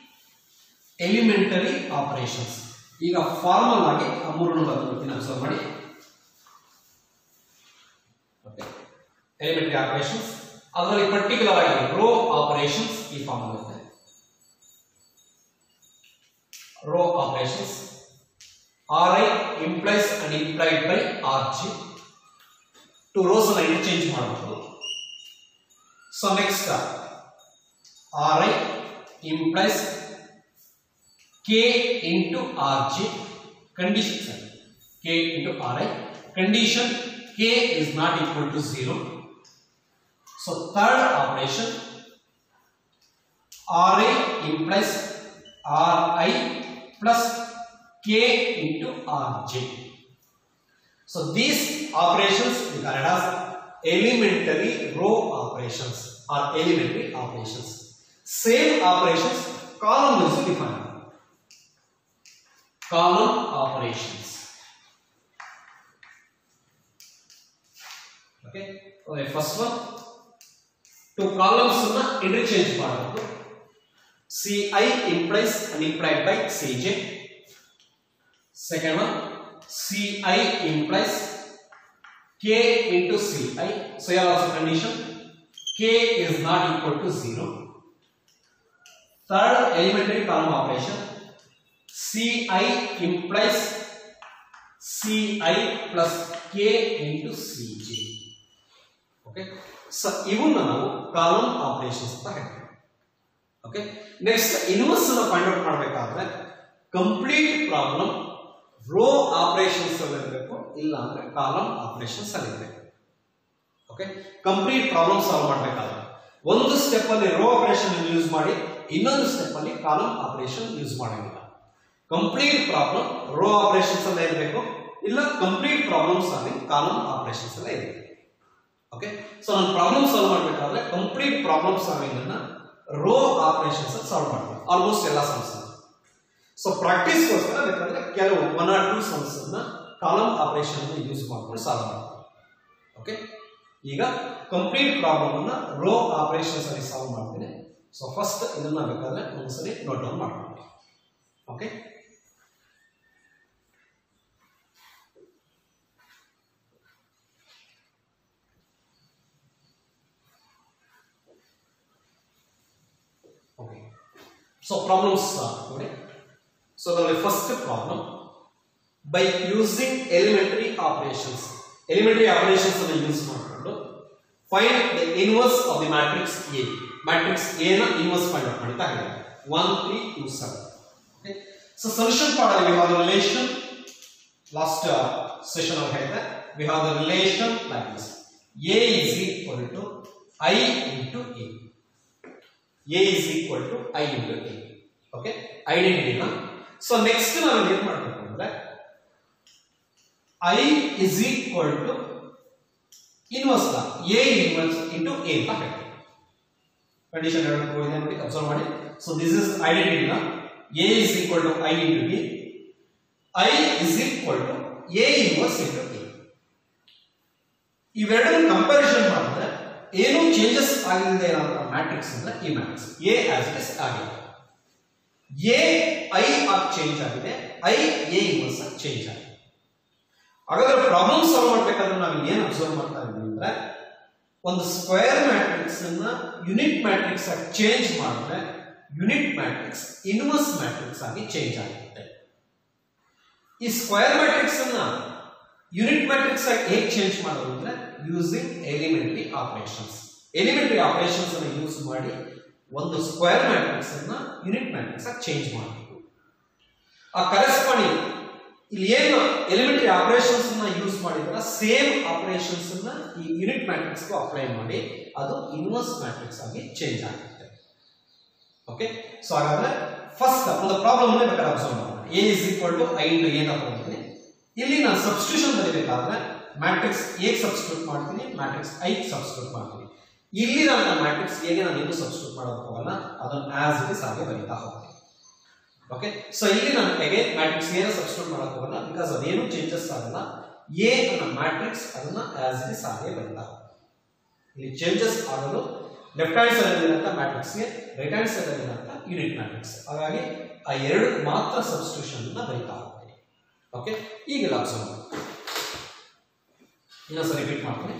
elementary operations ಈಗ ಫಾರ್ಮಲ್ ಆಗಿ ಆ ಮೂರನ್ನು ಬರ್ತೀನಿ ಅಬ್ಸರ್ವ್ ಮಾಡಿ ಓಕೆ ಎಲಿಮೆಂಟರಿ ಆಪರೇಷನ್ಸ್ ಅದರಲ್ಲಿ ಪರ್ಟಿಕ್ಯುಲರ್ ಆಗಿ ರೋ ಆಪರೇಷನ್ಸ್ ಈ ಫಾರ್ಮ್ ಇರುತ್ತೆ row operations R I implies and implied by R G two rows ಅನ್ನ ಇಂಟರ್ಚೇಂಜ್ ಮಾಡಬಹುದು so next R I implies K into R G condition K into R I condition K is not equal to zero so third operation R I implies R I plus k into rj. So these operations we call it as elementary row operations or elementary operations. Same operations column is defined. Column operations. Okay. Okay. First one. Two columns na interchange ಮಾಡಬಹುದು ci implies and implied by cj Second one, Ci implies K into Ci. So here also condition K is not equal to 0. Third elementary column operation Ci implies Ci plus K into Cj. Okay. So ಇವನ್ನ ನಾವು column operations ಅಂತ ಹೇಳ್ತೀವಿ okay next inverse find out ಮಾಡಬೇಕಾದ್ರೆ complete problem row operations ಅಲ್ಲಿ ಇರಬೇಕು ಇಲ್ಲ ಅಂದ್ರೆ column operations ಅಲ್ಲಿ ಇರಬೇಕು ಓಕೆ ಕಂಪ್ಲೀಟ್ ಪ್ರಾಬ್ಲಮ್ ಸಾಲ್ವ್ ಮಾಡಬೇಕಾದ್ರೆ ಒಂದು ಸ್ಟೆಪ್ ಅಲ್ಲಿ ರೋ ಆಪರೇಷನ್ ಯೂಸ್ ಮಾಡಿ ಇನ್ನೊಂದು ಸ್ಟೆಪ್ ಅಲ್ಲಿ ಕಾಲಮ್ ಆಪರೇಷನ್ ಯೂಸ್ ಮಾಡಂಗಿಲ್ಲ ಕಂಪ್ಲೀಟ್ ಪ್ರಾಬ್ಲಮ್ ರೋ ಆಪರೇಷನ್ಸ್ ಅಲ್ಲೇ ಇರಬೇಕು ಇಲ್ಲ ಕಂಪ್ಲೀಟ್ ಪ್ರಾಬ್ಲಮ್ಸ್ ಅಲ್ಲಿ ಕಾಲಮ್ ಆಪರೇಷನ್ಸ್ ಅಲ್ಲೇ ಇರಬೇಕು ಓಕೆ ಸೊ ನಾನು ಪ್ರಾಬ್ಲಮ್ ಸಾಲ್ವ್ ಮಾಡಬೇಕಾದ್ರೆ ಕಂಪ್ಲೀಟ್ ಪ್ರಾಬ್ಲಮ್ ಸಾಲ್ವಿಂಗ್ ಅನ್ನ ರೋ ಆಪರೇಷನ್ಸ್ ಸಾಲ್ವ್ ಮಾಡ್ತೀನಿ ಆಲ್ಮೋಸ್ಟ್ ಎಲ್ಲ ಸಮ್ಸ್ ಸೊ ಪ್ರಾಕ್ಟೀಸ್ಗೋಸ್ಕರ ಬೇಕಾದ್ರೆ ಕೆಲವು ಒನ್ ಆರ್ ಟೂ ಸಮ್ಸ್ ಅನ್ನ ಕಾಲಮ್ ಆಪರೇಷನ್ ಯೂಸ್ ಮಾಡ್ಕೊಂಡು ಸಾಲ್ವ್ ಮಾಡ್ತೀನಿ ಓಕೆ ಈಗ ಕಂಪ್ಲೀಟ್ ಪ್ರಾಬ್ಲಮ್ ಅನ್ನ ರೋ ಆಪರೇಷನ್ಸ್ ಅಲ್ಲಿ ಸಾಲ್ವ್ ಮಾಡ್ತೀನಿ ಸೊ ಫಸ್ಟ್ ಇದನ್ನ ಬೇಕಾದ್ರೆ ಒಂದ್ಸರಿ ನೋಟ್ ಡೌನ್ ಮಾಡ್ಕೊಂಡು okay Okay. So problems are today. So the first problem by using elementary operations. Elementary operations ಅನ್ನು ಯೂಸ್ ಮಾಡಿಕೊಂಡು find the inverse of the matrix A. Matrix A ನ inverse find out ಮಾಡ್ತಾ ಇದೆ 1 3 2 7. Okay. So solution part ಅಲ್ಲಿ we have the relation last uh, session of ಹೇಳಿದೆ we have the relation like this. A is equal to I into A. A is equal to I into A. Okay? Identity na. So next ನಾವು ಏನು ಮಾಡಬೇಕು ಅಂದ್ರೆ I is equal to inverse ನ A inverse into A ಅಂತ ಹೇಳ್ತೀವಿ condition ಹೇಳಬೇಕು ಇದೆ ನೋಡಿ ಅಬ್ಸರ್ವ್ ಮಾಡಿ ಸೊ ದಿಸ್ ಇಸ್ ಐಡೆಂಟಿಟಿ ನ A is equal to I into B I is equal to A inverse into A ಇವೆರಡನ್ನು ಕಂಪ್ಯಾರಿಸನ್ ಮಾಡಿದ್ರೆ ಏನು ಚೇಂಜಸ್ ಆಗಿಲ್ಲದೆ ಇರೋಂಥ ಮ್ಯಾಟ್ರಿಕ್ಸ್ ಅಂದ್ರೆ ಈ matrix A as it is ಆಗಿದೆ ಎ ಐ ಆಗಿ ಚೇಂಜ್ ಆಗಿದೆ ಐ ಎ ಇನ್ವರ್ಸ್ ಆಗಿ ಚೇಂಜ್ ಆಗಿದೆ ಹಾಗಾದ್ರೆ ಪ್ರಾಬ್ಲಮ್ ಸಾಲ್ವ್ ಮಾಡ್ಬೇಕಾದ್ರೆ ನಾವು ಏನು ಅಬ್ಸರ್ವ್ ಮಾಡ್ತಾ ಇದ್ದೀವಿ ಅಂದ್ರೆ ಒಂದು ಸ್ಕ್ವೇರ್ ಮ್ಯಾಟ್ರಿಕ್ಸ್ ಅನ್ನ ಯೂನಿಟ್ ಮ್ಯಾಟ್ರಿಕ್ಸ್ ಆಗಿ ಚೇಂಜ್ ಮಾಡಿದ್ರೆ ಯೂನಿಟ್ ಮ್ಯಾಟ್ರಿಕ್ಸ್ ಇನ್ವರ್ಸ್ ಮ್ಯಾಟ್ರಿಕ್ಸ್ ಆಗಿ ಚೇಂಜ್ ಆಗುತ್ತೆ ಈ ಸ್ಕ್ವೇರ್ ಮ್ಯಾಟ್ರಿಕ್ಸ್ ಅನ್ನ ಯೂನಿಟ್ ಮ್ಯಾಟ್ರಿಕ್ಸ್ ಆಗಿ ಹೇಗೆ ಚೇಂಜ್ ಮಾಡೋದು ಅಂದ್ರೆ using elementary operations elementary operations ಅನ್ನು ಯೂಸ್ ಮಾಡಿ ಒಂದು ಸ್ಕ್ವೇರ್ ಮ್ಯಾಟ್ರಿಕ್ಸ್ ಅನ್ನ ಯೂನಿಟ್ ಮ್ಯಾಟ್ರಿಕ್ಸ್ ಆಗಿ ಚೇಂಜ್ ಮಾಡಬೇಕು ಆ ಕರೆಸ್ಪಾಂಡಿಂಗ್ ಇಲ್ಲಿ ಏನು ಎಲಿಮೆಂಟರಿ ಆಪರೇಷನ್ಸ್ ಅನ್ನ ಯೂಸ್ ಮಾಡಿದ್ರೆ ಸೇಮ್ ಆಪರೇಷನ್ಸ್ ಅನ್ನ ಈ ಯೂನಿಟ್ ಮ್ಯಾಟ್ರಿಕ್ಸ್ ಅಪ್ಲೈ ಮಾಡಿ ಅದು ಇನ್ವರ್ಸ್ ಮ್ಯಾಟ್ರಿಕ್ಸ್ ಆಗಿ ಚೇಂಜ್ ಆಗುತ್ತೆ ಓಕೆ ಸೊ ಹಾಗಾದ್ರೆ ಫಸ್ಟ್ ಒಂದು ಪ್ರಾಬ್ಲಮ್ ಬೇಕಾದ್ರೆ ಅಬ್ಸರ್ವ್ ಮಾಡೋಣ A is equal to I into A ತಗೊಂಡಿದ್ದೀನಿ ಇಲ್ಲಿ ನಾನು ಸಬ್ಸ್ಟಿಟ್ಯೂಷನ್ ಬರೀಬೇಕಾದ್ರೆ ಮ್ಯಾಟ್ರಿಕ್ಸ್ ಎ ಸಬ್ಸ್ಟಿಟ್ಯೂಟ್ ಮಾಡ್ತೀನಿ ಮ್ಯಾಟ್ರಿಕ್ಸ್ ಐ ಸಬ್ಸ್ಟಿಟ್ಯೂಟ್ ಮಾಡ್ತೀನಿ ಇಲ್ಲಿ ನನ್ನ ಮ್ಯಾಟ್ರಿಕ್ಸ್ ಎಗೆ ನಾನು ಏನು ಸಬ್ಸ್ಟಿಟ್ಯೂಟ್ ಮಾಡೋಕೆ ಹೋಗಲ್ಲ ಅದನ್ನು ಆಸ್ ಇಟ್ ಇಸ್ ಹಾಗೆ ಬರೀತಾ ಹೋಗ್ತೀನಿ ಓಕೆ ಸೊ ಇಲ್ಲಿ ನಾನು ಅಗೇನ್ ಮ್ಯಾಟ್ರಿಕ್ಸ್ ಎ ಸಬ್ಸ್ಟಿಟ್ಯೂಟ್ ಮಾಡಕ್ ಹೋಗಲ್ಲ ಬಿಕಾಸ್ ಅದೇನು ಚೇಂಜಸ್ ಆಗಲ್ಲ ಎ ಅನ್ನೋ ಮ್ಯಾಟ್ರಿಕ್ಸ್ ಅದನ್ನ ಆಸ್ ಇಟ್ ಇಸ್ ಹಾಗೆ ಬರೀತಾ ಹೋಗ್ತೀನಿ ಇಲ್ಲಿ ಚೇಂಜಸ್ ಆಗಲು ಲೆಫ್ಟ್ ಹ್ಯಾಂಡ್ ಸೈಡ್ ಇರುವಂತ ಮ್ಯಾಟ್ರಿಕ್ಸ್ಗೆ ರೈಟ್ ಹ್ಯಾಂಡ್ ಸೈಡ್ ಇರುವಂತ ಯೂನಿಟ್ ಮ್ಯಾಟ್ರಿಕ್ಸ್ ಹಾಗಾಗಿ ಆ ಎರಡು ಮಾತ್ರ ಸಬ್ಸ್ಟಿಟ್ಯೂಷನ್ ಅನ್ನ ಬರೀತಾ ಹೋಗ್ತೀನಿ ಓಕೆ ಈಗೆಲ್ಲ ಅಬ್ಸರ್ವ್ ಮಾಡಿ ಇನ್ನೊಂದ್ಸಲ ರಿಪೀಟ್ ಮಾಡ್ತೀನಿ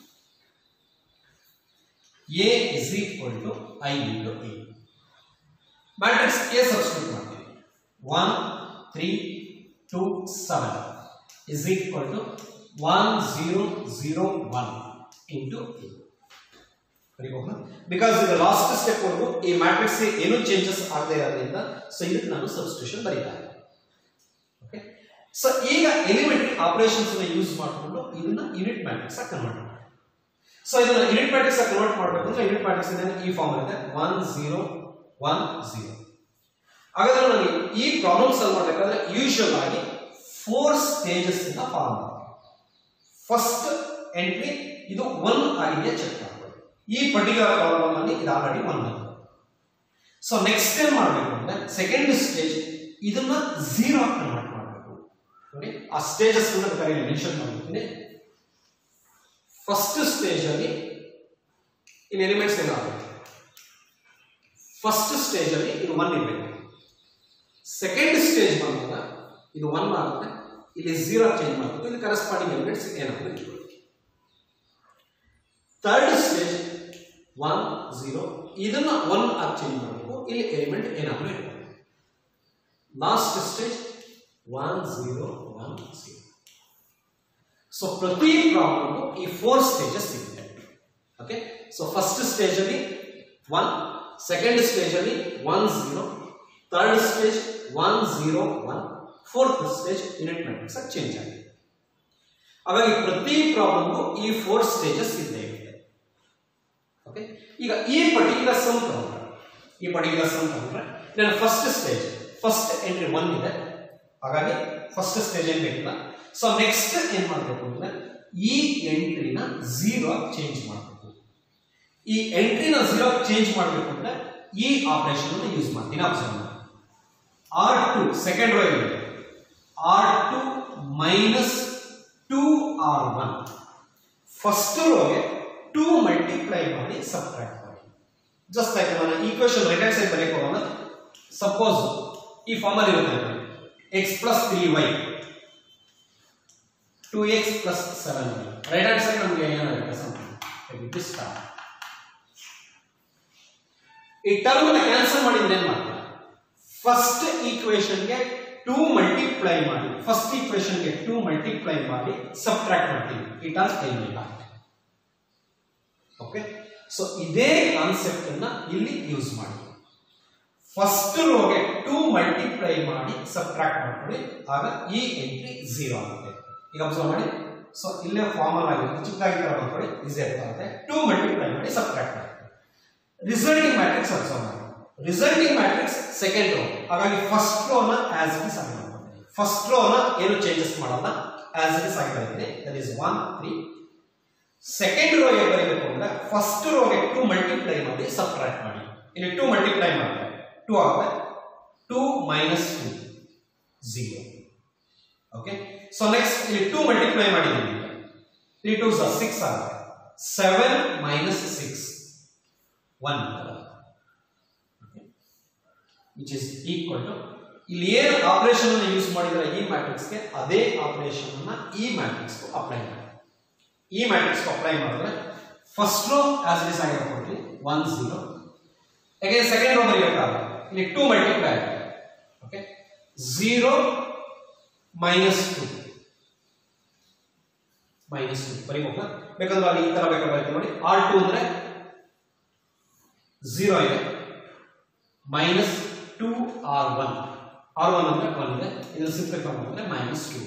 A is equal to I into A matrix A substitute ಮಾಡ್ತೀನಿ one three two seven is equal to one zero zero one into A because ಇದು ಲಾಸ್ಟ್ ಸ್ಟೆಪ್ ವರೆಗೂ ಈ ಮ್ಯಾಟ್ರಿಕ್ಸ್ ಏನು ಚೇಂಜಸ್ ಆಗದೆ ಇರೋದ್ರಿಂದ ಸೊ ಇದಕ್ಕೆ ನಾನು ಸಬ್ಸ್ಟಿಟ್ಯೂಷನ್ ಬರೀತಾ ಇದ್ದೀನಿ ಓಕೆ ಸೊ ಈಗ ಎಲಿಮೆಂಟರಿ ಆಪರೇಷನ್ಸ್ ಯೂಸ್ ಮಾಡಿಕೊಂಡು ಇದನ್ನ ಯೂನಿಟ್ ಮ್ಯಾಟ್ರಿಕ್ಸ್ ಆಗಿ ಕನ್ವರ್ಟ್ ಮಾಡಿ ಸೊ ಇದನ್ನ ಯೂನಿಟ್ ಮ್ಯಾಟ್ರಿಕ್ಸ್ ಆಗಿ ಕನ್ವರ್ಟ್ ಮಾಡಬೇಕು ಅಂದ್ರೆ ಯೂನಿಟ್ ಮ್ಯಾಟ್ರಿಕ್ಸ್ ಈ ಫಾರ್ಮ್ ಇದೆ ಒನ್ ಝೀರೋ ಒನ್ ಝೀರೋ ಹಾಗಾದ್ರೆ ನನಗೆ ಈ ಪ್ರಾಬ್ಲಮ್ ಸಾಲ್ವ್ ಮಾಡಬೇಕಾದ್ರೆ ಯೂಶುವಲ್ ಆಗಿ ಫೋರ್ ಸ್ಟೇಜಸ್ ಇಂದ ಫಾರ್ಮ್ ಫಸ್ಟ್ ಎಂಟ್ರಿ ಇದು ಒನ್ ಆಗಿದೆಯಾ ಚೆಕ್ ಮಾಡ್ಕೊಳ್ಳಿ ಈ ಪರ್ಟಿಕ್ಯುಲರ್ ಪ್ರಾಬ್ಲಮ್ ಅಲ್ಲಿ ಇದು ಆಲ್ರೆಡಿ ಒನ್ ಆಗಿದೆ ಸೊ ನೆಕ್ಸ್ಟ್ ಏನ್ ಮಾಡಬೇಕು ಅಂದ್ರೆ ಸೆಕೆಂಡ್ ಸ್ಟೇಜ್ ಇದನ್ನ ಝೀರೋ ಕನ್ವರ್ಟ್ ಮಾಡಬೇಕು ನೋಡಿ ಆ ಸ್ಟೇಜಸ್ ಬೇಕಾದ್ರೆ ಮೆನ್ಷನ್ ಮಾಡಿರ್ತೀನಿ ಫಸ್ಟ್ ಸ್ಟೇಜ್ ಅಲ್ಲಿ ಇನ್ ಎಲಿಮೆಂಟ್ಸ್ ಏನಾಗುತ್ತೆ ಫಸ್ಟ್ ಸ್ಟೇಜ್ ಅಲ್ಲಿ ಇದು ಒನ್ ಇರಬೇಕು ಸೆಕೆಂಡ್ ಸ್ಟೇಜ್ ಬಂದಾಗ ಇದು ಒನ್ ಆಗುತ್ತೆ ಇಲ್ಲಿ ಝೀರೋ ಚೇಂಜ್ ಮಾಡಬೇಕು ಇಲ್ಲಿ ಕರೆಸ್ಪಾಂಡಿಂಗ್ ಎಲಿಮೆಂಟ್ಸ್ ಏನಾಗುತ್ತೆ ಥರ್ಡ್ ಸ್ಟೇಜ್ ಒನ್ ಝೀರೋ ಇದನ್ನ ಒನ್ ಆಗಿ ಚೇಂಜ್ ಮಾಡಬೇಕು ಇಲ್ಲಿ ಎಲಿಮೆಂಟ್ ಏನಾದರೂ ಇರಬೇಕು last stage one zero one zero so ಪ್ರತಿ ಪ್ರಾಬ್ಲಮ್ ಈ ಫೋರ್ ಸ್ಟೇಜಸ್ ಇರುತ್ತೆ ಓಕೆ ಸೊ ಫಸ್ಟ್ ಸ್ಟೇಜ್ ಅಲ್ಲಿ ಒನ್ ಸೆಕೆಂಡ್ ಸ್ಟೇಜ್ ಅಲ್ಲಿ one zero third stage one zero one fourth stage unit matrix ಆಗಿ ಚೇಂಜ್ ಆಗಿದೆ ಹಾಗಾಗಿ ಪ್ರತಿ ಪ್ರಾಬ್ಲಮ್ಗೂ ಈ ಫೋರ್ ಸ್ಟೇಜಸ್ ಇದ್ದೇ ಇದೆ ಓಕೆ ಈಗ ಈ ಪರ್ಟಿಕ್ಯುಲರ್ ಸಮ್ ತಗೊಂಡ್ರೆ ಈ ಪರ್ಟಿಕ್ಯುಲರ್ ಸಮ್ ತಗೊಂಡ್ರೆ ನಾನು first stage first entry one ಇದೆ ಹಾಗಾಗಿ ಫಸ್ಟ್ ಸ್ಟೇಜ್ ಏನ್ ಬೇಕಿಲ್ಲ ಸೊ ನೆಕ್ಸ್ಟ್ ಏನ್ ಮಾಡಬೇಕು ಅಂದ್ರೆ ಈ ಎಂಟ್ರಿನ ಝೀರೋ ಚೇಂಜ್ ಮಾಡಬೇಕು ಈ ಎಂಟ್ರಿನ ಝೀರೋ ಚೇಂಜ್ ಮಾಡಬೇಕು ಅಂದ್ರೆ ಈ ಆಪರೇಷನ್ ಅನ್ನು ಯೂಸ್ ಮಾಡ್ತೀನಿ ಅಬ್ಸರ್ವ್ ಮಾಡಿ ಆರ್ ಟು ಸೆಕೆಂಡ್ ರೋ ಇದೆ R two minus two R one first ರೋಗೆ ಟೂ ಮಲ್ಟಿಪ್ಲೈ ಮಾಡಿ ಸಬ್ಟ್ರಾಕ್ಟ್ ಮಾಡಿ ಜಸ್ಟ್ ಲೈಕ್ ನಾನು ಈಕ್ವೇಶನ್ ರೈಟ್ ಹ್ಯಾಂಡ್ ಸೈಡ್ ಬರೆಯಕ್ಕೆ ಹೋಗೋಣ ಸಪೋಸ್ ಈ ಫಾರ್ಮಲ್ಲಿ ಇರುತ್ತೆ x plus three y two x plus seven y right hand side ನಮಗೆ ಏನಾಗುತ್ತೆ ಸಮಥಿಂಗ್ ಸ್ಟಾರ್ಟ್ ಈ ಟರ್ಮ್ ಅನ್ನ ಕ್ಯಾನ್ಸಲ್ ಮಾಡಿದ್ರೆ ಏನ್ ಮಾಡ್ತಾರೆ ಫಸ್ಟ್ ಈಕ್ವೇಶನ್ಗೆ ಟೂ ಮಲ್ಟಿಪ್ಲೈ ಮಾಡಿ ಫಸ್ಟ್ ಈಕ್ವೇಶನ್ಗೆ ಟೂ ಮಲ್ಟಿಪ್ಲೈ ಮಾಡಿ ಸಬ್ಟ್ರಾಕ್ಟ್ ಮಾಡ್ತೀವಿ ಈ ಟರ್ಮ್ ಏನಿಲ್ಲ ಓಕೆ ಸೊ ಇದೇ ಕಾನ್ಸೆಪ್ಟ್ ಅನ್ನ ಇಲ್ಲಿ ಯೂಸ್ ಮಾಡಿ ಫಸ್ಟ್ ರೋಗೆ ಟೂ ಮಲ್ಟಿಪ್ಲೈ ಮಾಡಿ ಸಬ್ಟ್ರಾಕ್ಟ್ ಮಾಡ್ಕೊಳ್ಳಿ ಆಗ ಈ ಎಂಟ್ರಿ ಝೀರೋ ಆಗುತ್ತೆ ಈಗ ಅಬ್ಸರ್ವ್ ಮಾಡಿ ಸೊ ಇಲ್ಲೇ ಫಾರ್ಮಲ್ ಆಗಿರುತ್ತೆ ಚಿಕ್ಕದಾಗಿ ತರ ಮಾಡ್ಕೊಳ್ಳಿ ಈಸಿ ಆಗುತ್ತೆ ಟೂ ಮಲ್ಟಿಪ್ಲೈ ಮಾಡಿ ಸಬ್ಟ್ರಾಕ್ಟ್ ಮಾಡಿ ರಿಸಲ್ಟಿಂಗ್ ಮ್ಯಾಟ್ರಿಕ್ಸ್ ಅಬ್ಸರ್ವ್ ಮಾಡಿ ರಿಸಲ್ಟಿಂಗ್ ಮ್ಯಾಟ್ರಿಕ್ಸ್ ಸೆಕೆಂಡ್ ರೋ ಹಾಗಾಗಿ ಫಸ್ಟ್ ರೋ ನ ಆಸ್ ಇಟ್ ಇಸ್ ಆಗಿ ಮಾಡ್ಕೊಳ್ಳಿ ಫಸ್ಟ್ ರೋ ನ ಏನು ಚೇಂಜಸ್ ಮಾಡಲ್ಲ ಆಸ್ ಇಟ್ ಇಸ್ ಆಗಿ ಬರೀತೀನಿ that is one three second row ಏನ್ ಬರೀಬೇಕು ಅಂದ್ರೆ ಫಸ್ಟ್ ರೋಗೆ ಟೂ ಮಲ್ಟಿಪ್ಲೈ ಮಾಡಿ ಸಬ್ಟ್ರಾಕ್ಟ್ ಮಾಡಿ ಇಲ್ಲಿ ಟೂ ಮಲ್ಟಿಪ್ಲೈ ಮಾಡಿದ್ರೆ ಟೂ ಆಗುತ್ತೆ two minus two zero okay so next ಇಲ್ಲಿ ಟೂ ಮಲ್ಟಿಪ್ಲೈ ಮಾಡಿದ್ದೀನಿ ತ್ರೀ ಟೂ ಸಿಕ್ಸ್ ಆಗುತ್ತೆ seven minus six one which is equal to ಇಲ್ಲಿ ಏನು ಆಪರೇಷನ್ ಅನ್ನು ಯೂಸ್ ಮಾಡಿದ್ರೆ ಈ ಮ್ಯಾಟ್ರಿಕ್ಸ್ಗೆ ಅದೇ ಆಪರೇಷನ್ ಅನ್ನ ಈ ಮ್ಯಾಟ್ರಿಕ್ಸ್ ಅಪ್ಲೈ ಮಾಡಿ ಈ ಮ್ಯಾಟ್ರಿಕ್ಸ್ ಅಪ್ಲೈ ಮಾಡಿದ್ರೆ first row as it is ಆಗಿರ್ಬೋದು ಒನ್ ಝೀರೋ ಯಾಕೆಂದ್ರೆ ಸೆಕೆಂಡ್ ರೋ ಬರೆಯಬೇಕಾಗ ಇಲ್ಲಿ ಟೂ ಮಲ್ಟಿಪ್ಲೈ ಆಗುತ್ತೆ okay zero minus two minus two ಬರೀಬೋದ ಬೇಕಂದ್ರೆ ಅಲ್ಲಿ ಈ ತರ ಬೇಕಾದ್ರೆ ಬರೀತೀವಿ ನೋಡಿ ಆರ್ ಟು ಅಂದ್ರೆ ಝೀರೋ ಇದೆ minus two R one R one ಅಂದ್ರೆ ಒನ್ ಇದೆ ಇದನ್ನು ಸಿಂಪ್ಲಿಫೈ ಮಾಡಿದ್ರೆ minus two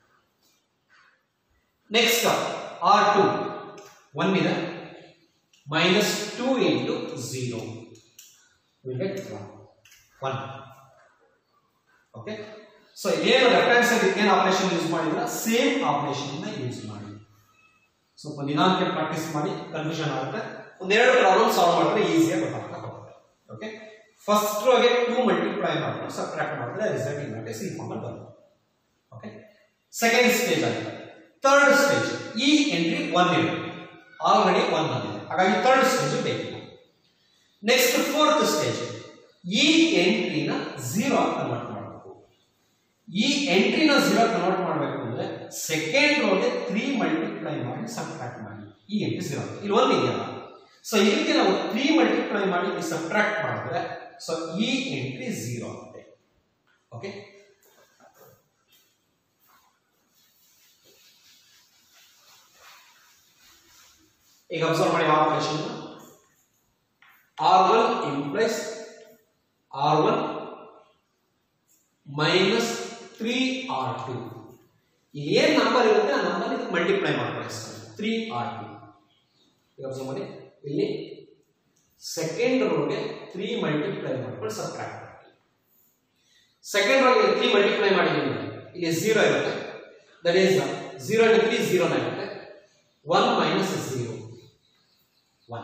next R two one ಇದೆ minus two into zero will get one okay so ಏನು ಲೆಫ್ಟ್ ಹ್ಯಾಂಡ್ ಸೈಡ್ ಏನು ಆಪರೇಷನ್ ಯೂಸ್ ಮಾಡಿದ್ರೆ ಸೇಮ್ ಆಪರೇಷನ್ ಯೂಸ್ ಮಾಡಿ ಸ್ವಲ್ಪ ನಿಧಾನಕ್ಕೆ ಪ್ರಾಕ್ಟೀಸ್ ಮಾಡಿ ಕನ್ಫ್ಯೂಷನ್ ಆಗುತ್ತೆ ಒಂದೆರಡು ಪ್ರಾಬ್ಲಮ್ ಸಾಲ್ವ್ ಮಾಡಿದ್ರೆ ಈಸಿಯಾಗಿ ಗೊತ್ತಾಗ್ತಾ ಹೋಗುತ್ತೆ ಓಕೆ ಫಸ್ಟ್ ರೋಗೆ ಟೂ ಮಲ್ಟಿಪ್ಲೈ ಮಾಡಿದ್ರೆ ಸಬ್ಟ್ರಾಕ್ಟ್ ಮಾಡಿದ್ರೆ ರಿಸಲ್ಟ್ ಮ್ಯಾಟ್ರಿಕ್ಸ್ ಈ ಫಾರ್ಮಲ್ಲಿ ಬರುತ್ತೆ ಓಕೆ ಸೆಕೆಂಡ್ ಸ್ಟೇಜ್ ಆಗಿದೆ ಥರ್ಡ್ ಸ್ಟೇಜ್ ಈ ಎಂಟ್ರಿ ಒನ್ ಇದೆ ಆಲ್ರೆಡಿ ಒನ್ ಬಂದಿದೆ ಹಾಗಾಗಿ ಥರ್ಡ್ ಸ್ಟೇಜ್ ಬೇಕಿಲ್ಲ ನೆಕ್ಸ್ಟ್ ಫೋರ್ತ್ ಸ್ಟೇಜ್ ಈ ಎಂಟ್ರಿನ ಝೀರೋ ಕನ್ವರ್ಟ್ ಮಾಡಬೇಕು ಈ ಎಂಟ್ರಿನ ಝೀರೋ ಕನ್ವರ್ಟ್ ಮಾಡಬೇಕು ಅಂದ್ರೆ ಸೆಕೆಂಡ್ ರೋಗೆ ತ್ರೀ ಮಲ್ಟಿಪ್ಲೈ ಮಾಡಿ ಸಬ್ಟ್ರಾಕ್ಟ್ ಮಾಡಿ ಈ ಎಂಟ್ರಿ ಝೀರೋ ಇಲ್ಲಿ ಒಂದು ಇದೆಯಲ್ಲ ಸೊ ಇದಕ್ಕೆ ನಾವು ತ್ರೀ ಮಲ್ಟಿಪ್ಲೈ ಮಾಡಿ ಸಬ್ಟ್ರಾಕ್ಟ್ ಮಾಡಿದ್ರೆ ಸೊ ಈ ಎಂಟ್ರಿ ಝೀರೋ ಆಗುತ್ತೆ ಓಕೆ ಈಗ ಅಬ್ಸರ್ವ್ ಮಾಡಿ operation R one implies R one minus three R two ಏನ್ ನಂಬರ್ ಇರುತ್ತೆ ಆ ನಂಬರ್ ಇದಕ್ಕೆ ಮಲ್ಟಿಪ್ಲೈ ಮಾಡ್ಕೊಳ್ಳಿ ತ್ರೀ ಆರ್ ಟು ಈಗ ಅಬ್ಸರ್ವ್ ಮಾಡಿ ಇಲ್ಲಿ ಸೆಕೆಂಡ್ ರೋಗೆ ತ್ರೀ ಮಲ್ಟಿಪ್ಲೈ ಮಾಡ್ಕೊಂಡು ಸಬ್ಟ್ರಾಕ್ಟ್ ಮಾಡಿ ಸೆಕೆಂಡ್ ರೋಗೆ ತ್ರೀ ಮಲ್ಟಿಪ್ಲೈ ಮಾಡಿದ್ದೀನಿ ಇಲ್ಲಿ ಝೀರೋ ಇರುತ್ತೆ that is zero into three ಝೀರೋನ ಇರುತ್ತೆ one minus zero one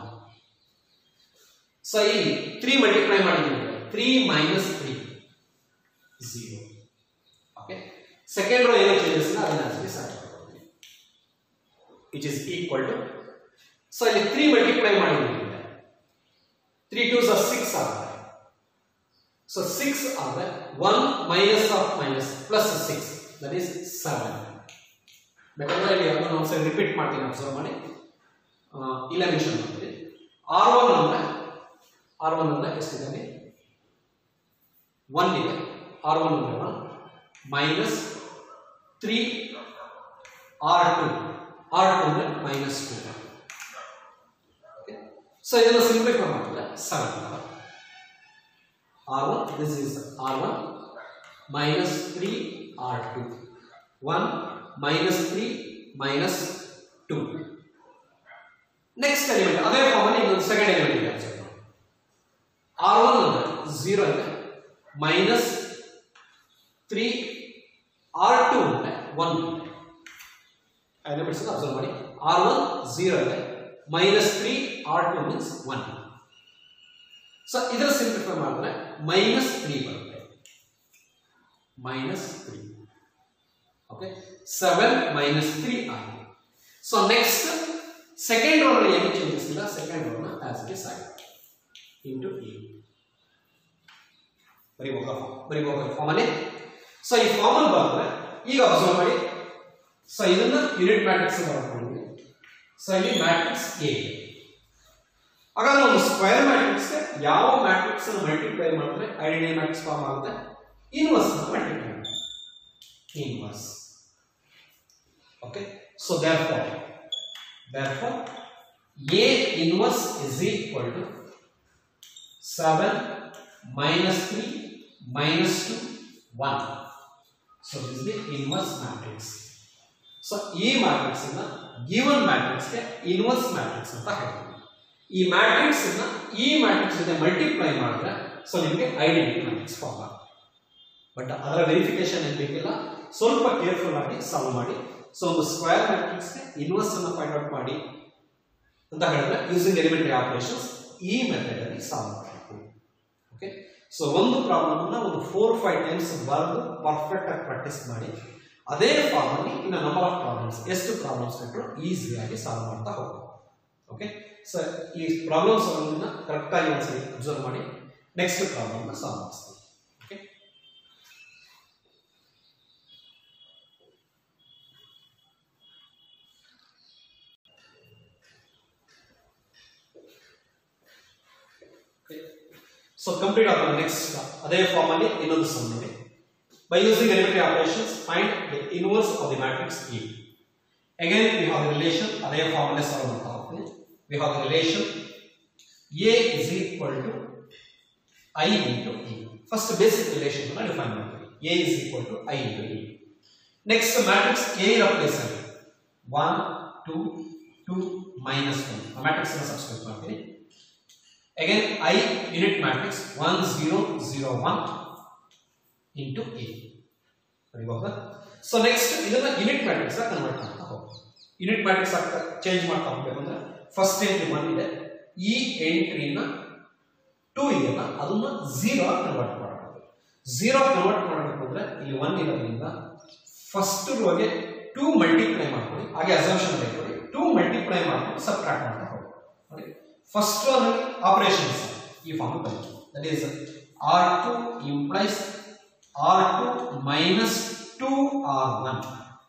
so ಇಲ್ಲಿ ತ್ರೀ ಮಲ್ಟಿಪ್ಲೈ ಮಾಡಿದ್ದೀನಿ three minus three zero okay second row ಏನೋ ಚೇಂಜಸ್ ಇಲ್ಲ ಅದನ್ನ ಆಕ್ಚುಲಿ ಸಾಲ್ವ್ ಮಾಡ್ತೀವಿ which is equal to so ಇಲ್ಲಿ ತ್ರೀ ಮಲ್ಟಿಪ್ಲೈ ಮಾಡಿದ್ದೀನಿ ತ್ರೀ ಟೂ ಸ ಸಿಕ್ಸ್ ಆಗುತ್ತೆ ಸೊ ಸಿಕ್ಸ್ ಆದರೆ one minus of minus plus six that is seven ಬೇಕಾದ್ರೆ ಇಲ್ಲಿ ಅದನ್ನು ಒಂದ್ಸರಿ ರಿಪೀಟ್ ಮಾಡ್ತೀನಿ ಅಬ್ಸರ್ವ್ ಮಾಡಿ ಇಲ್ಲ ಮೆನ್ಷನ್ ಮಾಡ್ತೀನಿ ಆರ್ ಒನ್ ಅಂದ್ರೆ ಆರ್ ಒನ್ ಅಂದ್ರೆ ಎಷ್ಟಿದೆ ಒನ್ ಇದೆ ಆರ್ ಒನ್ ಅಂದ್ರೆ one minus three R two R two ಅಂದ್ರೆ ಮೈನಸ್ ಟು ಸೊ ಇದನ್ನು ಸಿಂಪ್ಲಿಫೈ ಮಾಡಿದ್ರೆ seven R1 this is R1 minus 3 R2 1 minus 3 minus 2 next element ಅದೇ ಫಾರ್ಮ್ ಅಲ್ಲಿ ಇನ್ನೊಂದು ಸೆಕೆಂಡ್ ಎಲಿಮೆಂಟ್ ಇದೆ ಆರ್ ಒನ್ ಅಂದ್ರೆ ಝೀರೋ ಇದೆ ಮೈನಸ್ ತ್ರೀ ಆರ್ ಟು ಅಂದ್ರೆ ಒನ್ ಎಲಿಮೆಂಟ್ಸ್ ಅಬ್ಸರ್ವ್ ಮಾಡಿ ಆರ್ ಒನ್ ಝೀರೋ ಇದೆ minus three R two means one so ಇದರ ಸಿಂಪ್ಲಿಫೈ ಮಾಡಿದ್ರೆ ಮೈನಸ್ ತ್ರೀ ಬರುತ್ತೆ minus three okay seven minus three ಆಗಿದೆ ಸೊ ನೆಕ್ಸ್ಟ್ ಸೆಕೆಂಡ್ ರೋ ನಲ್ಲಿ ಏನು ಚೇಂಜಸ್ ಇಲ್ಲ ಸೆಕೆಂಡ್ ರೋ ನ ಆಸ್ ಇಟ್ ಇಸ್ ಆಗಿದೆ ಇಂಟು ಎ ಬರೀಬೋದ ಬರೀಬೋದ ಫಾರ್ಮ್ ಅಲ್ಲಿ ಸೊ ಈ ಫಾರ್ಮ್ ಅಲ್ಲಿ ಬಂದ್ರೆ ಈಗ ಅಬ್ಸರ್ವ್ ಮಾಡಿ ಸೊ ಇದನ್ನ ಯೂನಿಟ್ ಮ್ಯಾಟ್ರಿಕ್ಸ್ ಬರ್ಕೊಂಡಿದ್ವಿ ಸೊ ಇಲ್ಲಿ ಮ್ಯಾಟ್ರಿಕ್ಸ್ ಎ ಹಾಗಾದ್ರೆ ಒಂದು ಸ್ಕ್ವೇರ್ ಮ್ಯಾಟ್ರಿಕ್ಸ್ ಯಾವ ಮ್ಯಾಟ್ರಿಕ್ಸ್ ಮಲ್ಟಿಪ್ಲೈ ಮಾಡಿದ್ರೆ ಐಡೆಂಟಿ ಮ್ಯಾಟ್ರಿಕ್ಸ್ ಫಾರ್ಮ್ ಆಗುತ್ತೆ inverse multiply inverse okay so therefore therefore a inverse is equal to 7 minus 3 minus 2 1 so this is the inverse matrix so ಈ matrix ಅನ್ನ given matrix ಗೆ inverse matrix ಅಂತ ಹೇಳ್ತೀವಿ ಈ matrix ಅನ್ನ ಈ ಮ್ಯಾಟ್ರಿಕ್ಸ್ ಜೊತೆ ಮಲ್ಟಿಪ್ಲೈ ಮಾಡಿದ್ರೆ ಸೊ ನಿಮಗೆ ಐಡೆಂಟಿ ಮ್ಯಾಟ್ರಿಕ್ಸ್ ಫಾರ್ಮ್ ಆಗುತ್ತೆ ಬಟ್ ಅದರ ವೆರಿಫಿಕೇಶನ್ ಏನು ಬೇಕಿಲ್ಲ ಸ್ವಲ್ಪ ಕೇರ್ಫುಲ್ ಆಗಿ ಸಾಲ್ವ್ ಮಾಡಿ ಸೊ ಒಂದು ಸ್ಕ್ವೇರ್ ಮ್ಯಾಟ್ರಿಕ್ಸ್ ಇನ್ವರ್ಸ್ ಅನ್ನು ಫೈಂಡ್ ಔಟ್ ಮಾಡಿ ಅಂತ ಹೇಳಿದ್ರೆ ಯೂಸಿಂಗ್ ಎಲಿಮೆಂಟರಿ ಆಪರೇಷನ್ಸ್ ಈ ಮೆಥಡ್ ಅಲ್ಲಿ ಸಾಲ್ವ್ ಮಾಡಬೇಕು ಓಕೆ ಸೊ ಒಂದು ಪ್ರಾಬ್ಲಮ್ ಅನ್ನ ಒಂದು ಫೋರ್ ಫೈವ್ ಟೈಮ್ಸ್ ಬರೆದು ಪರ್ಫೆಕ್ಟ್ ಆಗಿ ಪ್ರಾಕ್ಟೀಸ್ ಮಾಡಿ ಅದೇ ಫಾರ್ಮ್ ಅಲ್ಲಿ ಇನ್ನು ನಂಬರ್ ಆಫ್ ಪ್ರಾಬ್ಲಮ್ಸ್ ಎಷ್ಟು ಪ್ರಾಬ್ಲಮ್ಸ್ ಕೊಟ್ಟರು ಈಸಿಯಾಗಿ ಸಾಲ್ವ್ ಮಾಡ್ತಾ ಹೋಗ್ಬೋದು ಓಕೆ ಸೊ ಈ ಪ್ರಾಬ್ಲಮ್ಸ್ ಕರೆಕ್ಟ್ ಆಗಿ ಒಂದ್ಸರಿ ಅಬ್ಸರ್ವ್ ಮಾಡಿ ನೆಕ್ಸ್ಟ್ ಪ್ರಾಬ್ಲಮ್ ಸಾಲ್ವ್ ಮಾಡಿಸ್ತೀವಿ ಓಕೆ ಸೊ ಕಂಪ್ಲೀಟ್ ಆದ ನೆಕ್ಸ್ಟ್ ಅದೇ ಫಾರ್ಮ್ ಅಲ್ಲಿ ಇನ್ನೊಂದು ಸಮ್ ನೋಡಿ by using elementary operations find the inverse of the matrix A again we have relation ಅದೇ ಫಾರ್ಮ್ ಅಲ್ಲೇ ಸಾಲ್ವ್ ಮಾಡ್ತಾ ಹೋಗ್ತೀನಿ we have relation A is equal to I into E first basic relation ಅನ್ನ define ಮಾಡ್ತೀವಿ A is equal to I into E next matrix A ಇರೋ place ಅಲ್ಲಿ one two two minus one ಆ matrix ಅನ್ನು subscribe ಮಾಡ್ತೀನಿ again i unit matrix 1 0 0 1 into a ಬರೀಬಹುದಾ so next ಇದನ್ನ unit matrix convert ಮಾಡ್ತಾ ಹೋಗಿ ಯೂನಿಟ್ ಮ್ಯಾಟ್ರಿಕ್ಸ್ ಆಗ್ತಾ ಚೇಂಜ್ ಮಾಡ್ತಾ ಹೋಗ್ಬೇಕು ಅಂದ್ರೆ ಫಸ್ಟ್ ಎಂಟ್ರಿ ಒನ್ ಇದೆ ಈ ಎಂಟ್ರಿನ ಟೂ ಇದೆಯಲ್ಲ ಅದನ್ನ ಝೀರೋ ಕನ್ವರ್ಟ್ ಮಾಡಬೇಕು ಝೀರೋ ಕನ್ವರ್ಟ್ ಮಾಡಬೇಕು ಅಂದ್ರೆ ಇಲ್ಲಿ ಒನ್ ಇರೋದ್ರಿಂದ ಫಸ್ಟ್ ರೋಗೆ ಟೂ ಮಲ್ಟಿಪ್ಲೈ ಮಾಡ್ಕೊಳ್ಳಿ ಹಾಗೆ ಅಸಂಪ್ಷನ್ ತೆಗೆದುಕೊಳ್ಳಿ ಟೂ ಮಲ್ಟಿಪ್ಲೈ ಮಾಡ್ಕೊಂಡು ಸಬ್ಟ್ರಾಕ್ಟ್ ಮಾಡ್ತಾ ಹೋಗಿ ನೋಡಿ ಫಸ್ಟ್ ಒನ್ ಆಪರೇಷನ್ಸ್ ಈ ಫಾರ್ಮ್ ಬಂತು that is R two implies R two minus two R one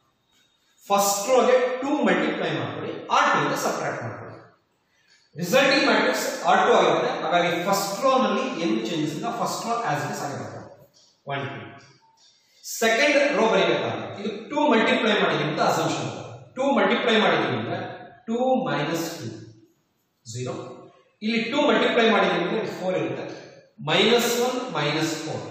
first ರೋಗೆ ಟೂ ಮಲ್ಟಿಪ್ಲೈ ಮಾಡ್ಕೊಳ್ಳಿ ಆರ್ ಟು ಇಂದ ಸಬ್ಟ್ರಾಕ್ಟ್ ಮಾಡ್ಕೊಳ್ಳಿ ರಿಸಲ್ಟಿಂಗ್ ಮ್ಯಾಟ್ರಿಕ್ಸ್ ಆರ್ ಟು ಆಗಿರುತ್ತೆ ಹಾಗಾಗಿ ಫಸ್ಟ್ ರೋ ನಲ್ಲಿ ಏನು ಚೇಂಜಸ್ ಇಲ್ಲ first row as it is ಆಗಿರುತ್ತೆ ಒನ್ ಟು ಸೆಕೆಂಡ್ ರೋ ಬರೀಬೇಕಾದ್ರೆ ಇದು ಟೂ ಮಲ್ಟಿಪ್ಲೈ ಮಾಡಿದೀನಿ ಅಂತ ಅಸಂಪ್ಷನ್ ಟೂ ಮಲ್ಟಿಪ್ಲೈ ಮಾಡಿದೀನಿ ಅಂದ್ರೆ ಟೂ ಮೈನಸ್ ಟೂ ಝೀರೋ ಇಲ್ಲಿ ಟೂ ಮಲ್ಟಿಪ್ಲೈ ಮಾಡಿದೀನಿ ಅಂದ್ರೆ ಫೋರ್ ಇರುತ್ತೆ minus one minus four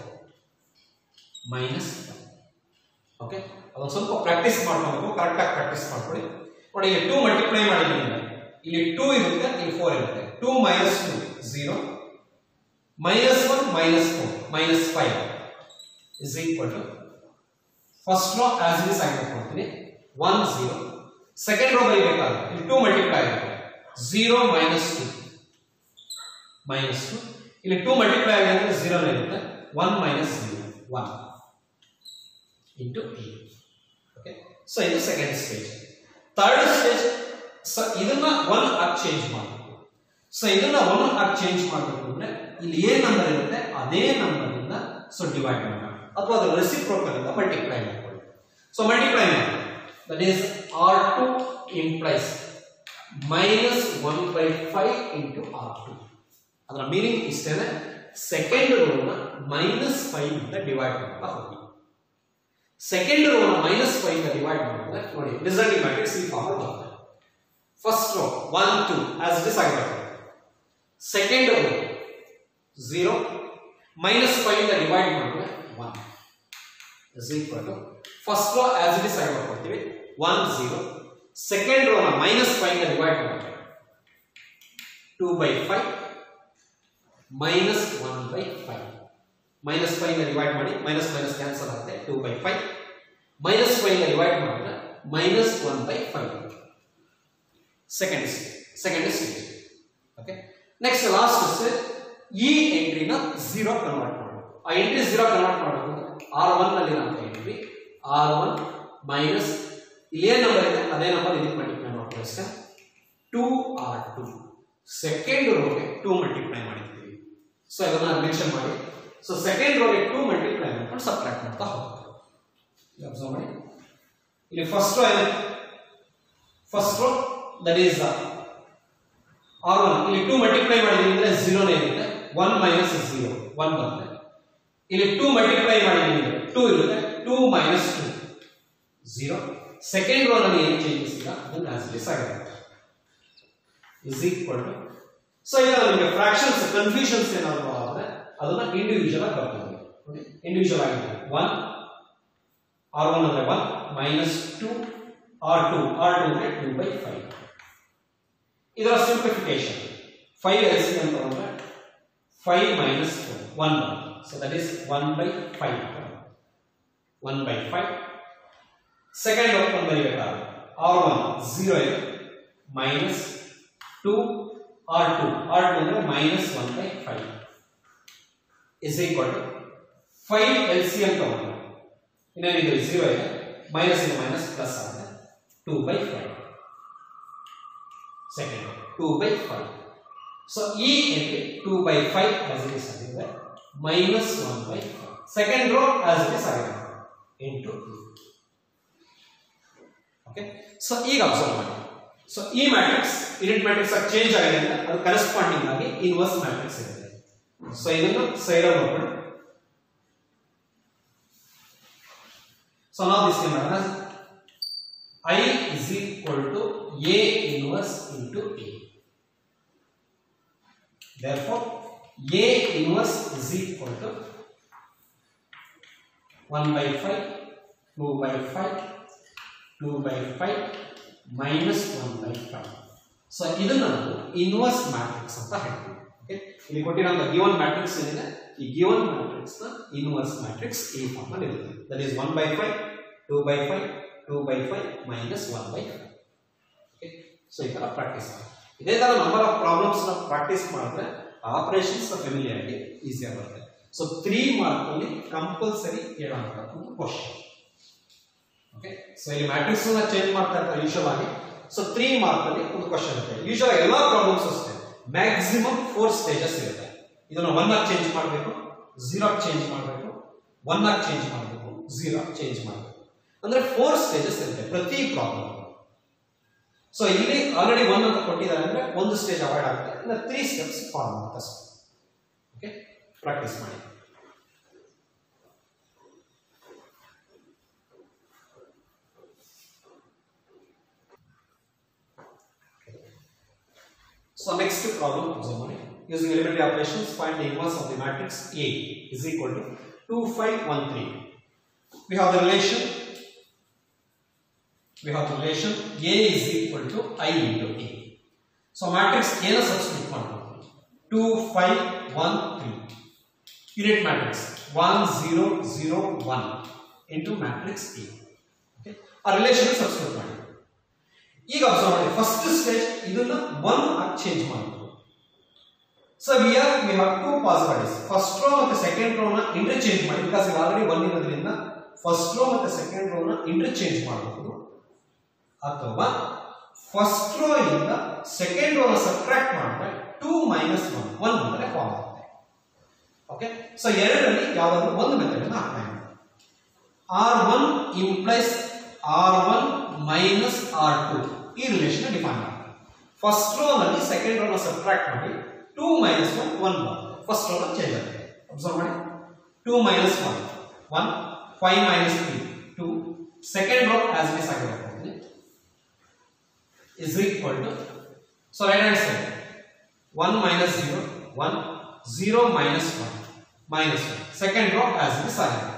minus okay ಅದೊಂದು ಸ್ವಲ್ಪ ಪ್ರಾಕ್ಟೀಸ್ ಮಾಡ್ಕೋಬೇಕು ಕರೆಕ್ಟಾಗಿ ಪ್ರಾಕ್ಟೀಸ್ ಮಾಡ್ಕೊಳ್ಳಿ ನೋಡಿ ಇಲ್ಲಿ ಟೂ ಮಲ್ಟಿಪ್ಲೈ ಮಾಡಿದೀನಿ ಅಂದ್ರೆ ಇಲ್ಲಿ ಟೂ ಇರುತ್ತೆ ಇಲ್ಲಿ ಫೋರ್ ಇರುತ್ತೆ two minus two zero minus one minus four minus five is equal to first row as is ಆಗಿ ಕೊಡ್ತೀನಿ ಒನ್ ಝೀರೋ ಸೆಕೆಂಡ್ ರೋ ಬರೀಬೇಕಾದ್ರೆ ಇಲ್ಲಿ ಟೂ ಮಲ್ಟಿಪ್ಲೈ ಆಗುತ್ತೆ zero minus two minus two ಇಲ್ಲಿ ಟೂ ಮಲ್ಟಿಪ್ಲೈ ಆಗಿದೆ ಅಂದ್ರೆ zero ಇರುತ್ತೆ one minus zero one into A okay so ಇದು second stage third stage so ಇದನ್ನ ಒನ್ ಆಗಿ ಚೇಂಜ್ ಮಾಡಬೇಕು ಸೊ ಇದನ್ನ ಒನ್ ಆಗಿ ಚೇಂಜ್ ಮಾಡಬೇಕು ಅಂದ್ರೆ ಇಲ್ಲಿ ಏನ್ ನಂಬರ್ ಇರುತ್ತೆ ಅದೇ ನಂಬರ್ ಇಂದ ಸೊ ಡಿವೈಡ್ ಮಾಡೋಣ ಅಥವಾ ಅದರ ರೆಸಿಪ್ರೋಕಲ್ ಇಂದ ಮಲ್ಟಿಪ್ಲೈ ಮಾಡ್ಕೊಳ್ಳಿ ಸೊ ಮಲ್ಟಿಪ್ಲೈ ಮಾಡಿ that is R two implies minus one by five into R two ಅದರ ಮೀನಿಂಗ್ ಇಷ್ಟೇನೆ ಸೆಕೆಂಡ್ ರೋನ ಮೈನಸ್ ಫೈವ್ ಇಂದ ಡಿವೈಡ್ ಮಾಡ್ತಾ ಹೋಗಿ ಸೆಕೆಂಡ್ ರೋನ ಮೈನಸ್ ಫೈವ್ ಇಂದ ಡಿವೈಡ್ ಮಾಡಿದ್ರೆ ನೋಡಿ ರಿಸಲ್ಟಿಂಗ್ ಮ್ಯಾಟ್ರಿಕ್ಸ್ ಈ ಫಾರ್ಮ್ ಬರುತ್ತೆ first row one two as it is ಆಗಿರುತ್ತೆ second row zero minus five ಇಂದ ಡಿವೈಡ್ ಮಾಡಿದ್ರೆ one is equal to first row as it is ಆಗಿ ಮಾಡ್ಕೊಡ್ತೀವಿ ಒನ್ ಜೀರೋ ಸೆಕೆಂಡ್ ರೋನ ಮೈನಸ್ ಫೈವ್ ಇಂದ ಡಿವೈಡ್ ಮಾಡಿದ್ರೆ two by five minus one by five minus five ಇಂದ divide ಮಾಡಿ minus minus cancel ಆಗುತ್ತೆ two by five minus five ಇಂದ divide ಮಾಡಿದ್ರೆ minus one by five second second stage okay next last stage ಈ ಎಂಟ್ರಿನ zero convert ಮಾಡಬೇಕು ಆ entry zero convert ಮಾಡಬೇಕು ಆರ್ ಒನ್ ನಲ್ಲಿ ಇರೋಂಥ ಎಂಟ್ರಿ ಆರ್ ಒನ್ ಮೈನಸ್ ಇಲ್ಲಿ ಏನು ನಂಬರ್ ಇದೆ ಅದೇ ನಂಬರ್ ಇದಕ್ಕೆ ಮಲ್ಟಿಪ್ಲೈ ಮಾಡ್ತೀವಿ ಅಷ್ಟೇ ಟೂ ಆರ್ ಟು ಸೆಕೆಂಡ್ ರೋಗೆ ಟೂ ಮಲ್ಟಿಪ್ಲೈ ಮಾಡಿದ್ದೀವಿ ಸೊ ಅದನ್ನ ಮೆನ್ಷನ್ ಮಾಡಿ ಸೊ ಸೆಕೆಂಡ್ ರೋಗೆ ಟೂ ಮಲ್ಟಿಪ್ಲೈ ಮಾಡ್ಕೊಂಡು ಸಬ್ಟ್ರಾಕ್ಟ್ ಮಾಡ್ತಾ ಹೋಗ್ತೀವಿ ಅಬ್ಸರ್ವ್ ಮಾಡಿ ಇಲ್ಲಿ ಫಸ್ಟ್ ರೋ ಏನು first row that is R one ಇಲ್ಲಿ ಟೂ ಮಲ್ಟಿಪ್ಲೈ ಮಾಡಿದೀವಿ ಅಂದ್ರೆ ಝೀರೋನೇ ಇರುತ್ತೆ ಒನ್ ಮೈನಸ್ ಝೀರೋ ಒನ್ ಬರುತ್ತೆ ಇಲ್ಲಿ ಟೂ ಮಲ್ಟಿಪ್ಲೈ ಮಾಡಿದೀವಿ ಅಂದ್ರೆ ಟೂ ಇರುತ್ತೆ two minus two zero second row ನಲ್ಲಿ ಏನು ಚೇಂಜಸ್ ಇಲ್ಲ ಅದನ್ನು ಆಸ್ ಇಟ್ ಆಗಿರುತ್ತೆ ಇಸ್ ಈಕ್ವಲ್ ಟು ಸೊ ಈಗ ನಮಗೆ ಫ್ರಾಕ್ಷನ್ಸ್ ಕನ್ಫ್ಯೂಷನ್ಸ್ ಏನಾದ್ರು ಆದರೆ ಅದನ್ನ ಇಂಡಿವಿಜುವಲ್ ಆಗಿ ಬರ್ತೀವಿ ಇಂಡಿವಿಜುವಲ್ ಆಗಿದೆ ಒನ್ ಆರ್ ಒನ್ ಅಂದ್ರೆ one minus two R two R two ಅಂದ್ರೆ ಟೂ ಬೈ ಫೈವ್ ಇದರ ಸಿಂಪ್ಲಿಫಿಕೇಶನ್ ಫೈವ್ ಎಲ್ ಸಿ ಅಂತ ಬಂದ್ರೆ five minus one so that is one by five one by five second one ಬರೀಬೇಕಾದ್ರೆ R one zero ಇದೆ minus two R two R two ಅಂದ್ರೆ minus one by five is equal to five L C M ತಗೊಂಡ್ರೆ ಇನ್ನೇನಿದೆ zero ಇದೆ minus ಇದೆ minus plus ಆಗುತ್ತೆ two by five second two by five so ಈ entry two by five as it is ಆಗಿದೆ minus one by five second row as it is ಆಗಿದೆ into okay so ಈಗ observe ಮಾಡಿ so ಈ matrix unit matrix ಆಗಿ change ಆಗಿದೆ ಅಂದ್ರೆ ಅದು ಕರೆಸ್ಪಾಂಡಿಂಗ್ ಆಗಿ ಇನ್ವರ್ಸ್ ಮ್ಯಾಟ್ರಿಕ್ಸ್ ಇರುತ್ತೆ ಸೊ ಇದನ್ನು ಸೈಡ್ ನೋಡೋಣ ಸೊ ನಾವು this can write as I is equal to A inverse into A. Therefore, A inverse is equal to 1 by 5, 2 by 5, 2 by 5 minus 1 by 5. So ಇದನ್ನ ನಾವು ಇನ್ವರ್ಸ್ ಮ್ಯಾಟ್ರಿಕ್ಸ್ ಅಂತ ಹೇಳ್ತೀವಿ okay ಇಲ್ಲಿ ಕೊಟ್ಟಿರೋ ಗಿವನ್ ಮ್ಯಾಟ್ರಿಕ್ಸ್ ಏನಿದೆ ಈ ಗಿವನ್ ಮ್ಯಾಟ್ರಿಕ್ಸ್ ನ inverse matrix ಈ ಫಾರ್ಮ್ ಅಲ್ಲಿ ಇರುತ್ತೆ that is one by five two by five two by five minus one by five okay so ಈ ತರ ಪ್ರಾಕ್ಟೀಸ್ ಮಾಡಿ ಇದೇ ತರ ನಂಬರ್ ಆಫ್ ಪ್ರಾಬ್ಲಮ್ಸ್ ನ ಪ್ರಾಕ್ಟೀಸ್ ಮಾಡಿದ್ರೆ ಆಪರೇಷನ್ಸ್ ಫೆಮಿಲಿಯಾರಿಟಿ ಈಸಿಯಾಗಿ ಬರುತ್ತೆ ಸೊ ತ್ರೀ ಮಾರ್ಕ್ ಅಲ್ಲಿ ಕಂಪಲ್ಸರಿ ಕೇಳುವಂತ ಒಂದು ಕ್ವಶನ್ ಓಕೆ ಸೊ ಇಲ್ಲಿ ಮ್ಯಾಟ್ರಿಕ್ಸ್ ನ ಚೇಂಜ್ ಮಾಡ್ತಾ ಇರ್ತಾರೆ ಯೂಶಲ್ ಆಗಿ ಸೊ ತ್ರೀ ಮಾರ್ಕ್ ಅಲ್ಲಿ ಒಂದು ಕ್ವಶನ್ ಇರುತ್ತೆ ಯೂಶಲ್ ಎಲ್ಲಾ ಪ್ರಾಬ್ಲಮ್ಸ್ ಅಷ್ಟೇ ಮ್ಯಾಕ್ಸಿಮಮ್ ಫೋರ್ ಸ್ಟೇಜಸ್ ಇರುತ್ತೆ ಇದನ್ನು ಒನ್ ಆಗಿ ಚೇಂಜ್ ಮಾಡಬೇಕು ಝೀರೋ ಚೇಂಜ್ ಮಾಡಬೇಕು ಒನ್ ಆಗಿ ಚೇಂಜ್ ಮಾಡಬೇಕು ಝೀರೋ ಚೇಂಜ್ ಮಾಡಬೇಕು ಅಂದ್ರೆ ಫೋರ್ ಸ್ಟೇಜಸ್ ಇರುತ್ತೆ ಪ್ರತಿ ಪ್ರಾಬ್ಲಮ್ ಸೊ ಇಲ್ಲಿ ಆಲ್ರೆಡಿ ಒನ್ ಅಂತ ಕೊಟ್ಟಿದ್ದಾರೆ ಅಂದ್ರೆ ಒಂದು ಸ್ಟೇಜ್ ಅವಾಯ್ಡ್ ಆಗುತ್ತೆ ಅಂದ್ರೆ ತ್ರೀ ಸ್ಟೆಪ್ಸ್ ಫಾಲೋ ಆಗುತ್ತೆ ಅಷ್ಟೇ ಓಕೆ ಪ್ರಾಕ್ಟೀಸ್ ಮಾಡಿ So next problem observe ಮಾಡಿ. Using elementary operations, find the inverse of the matrix A is equal to 2513. We have the relation. We have the relation A is equal to I into A. So matrix A ನ substitute ಮಾಡಬಹುದು. 2513. Unit matrix 1001 into matrix A. Okay. ಆ relation substitute ಮಾಡಿ ಈಗ observe ಮಾಡಿ first stage ಇದನ್ನ one ಆಗಿ change ಮಾಡಬಹುದು so we are we have two possibilities first row ಮತ್ತೆ ಸೆಕೆಂಡ್ ರೋ ನ ಇಂಟರ್ಚೇಂಜ್ ಮಾಡಿ ಬಿಕಾಸ್ ಇದು ಆಲ್ರೆಡಿ ಒನ್ ಇರೋದ್ರಿಂದ ಫಸ್ಟ್ ರೋ ಮತ್ತೆ ಸೆಕೆಂಡ್ ರೋ ನ ಇಂಟರ್ಚೇಂಜ್ ಮಾಡಬಹುದು ಅಥವಾ ಫಸ್ಟ್ ರೋ ಇಂದ ಸೆಕೆಂಡ್ ರೋ ನ ಸಬ್ಟ್ರಾಕ್ಟ್ ಮಾಡಿದ್ರೆ ಟೂ ಮೈನಸ್ ಒನ್ ಒನ್ ಅಂದ್ರೆ ಫಾರ್ಮ್ ಆಗುತ್ತೆ ಓಕೆ ಸೊ ಎರಡರಲ್ಲಿ ಯಾವ್ದಾದ್ರು ಒಂದು ಮೆಥಡ್ ಅನ್ನು ಅಪ್ಲೈ ಮಾಡಿ R one implies R one minus R two ಈ ರಿಲೇಷನ್ ಡಿಫೈನ್ ಮಾಡಿ ಫಸ್ಟ್ ರೋ ನಲ್ಲಿ ಸೆಕೆಂಡ್ ರೋ ನ ಸಬ್ಟ್ರಾಕ್ಟ್ ಮಾಡಿ ಟೂ ಮೈನಸ್ ಒನ್ ಒನ್ ಬರುತ್ತೆ ಫಸ್ಟ್ ರೋ ಚೇಂಜ್ ಆಗುತ್ತೆ ಅಬ್ಸರ್ವ್ ಮಾಡಿ two minus one one five minus three two second row as is ಆಗಿರುತ್ತೆ is equal to so right hand side 1 minus 0 1 0 minus 1 minus one second row as it is ಆಗಿದೆ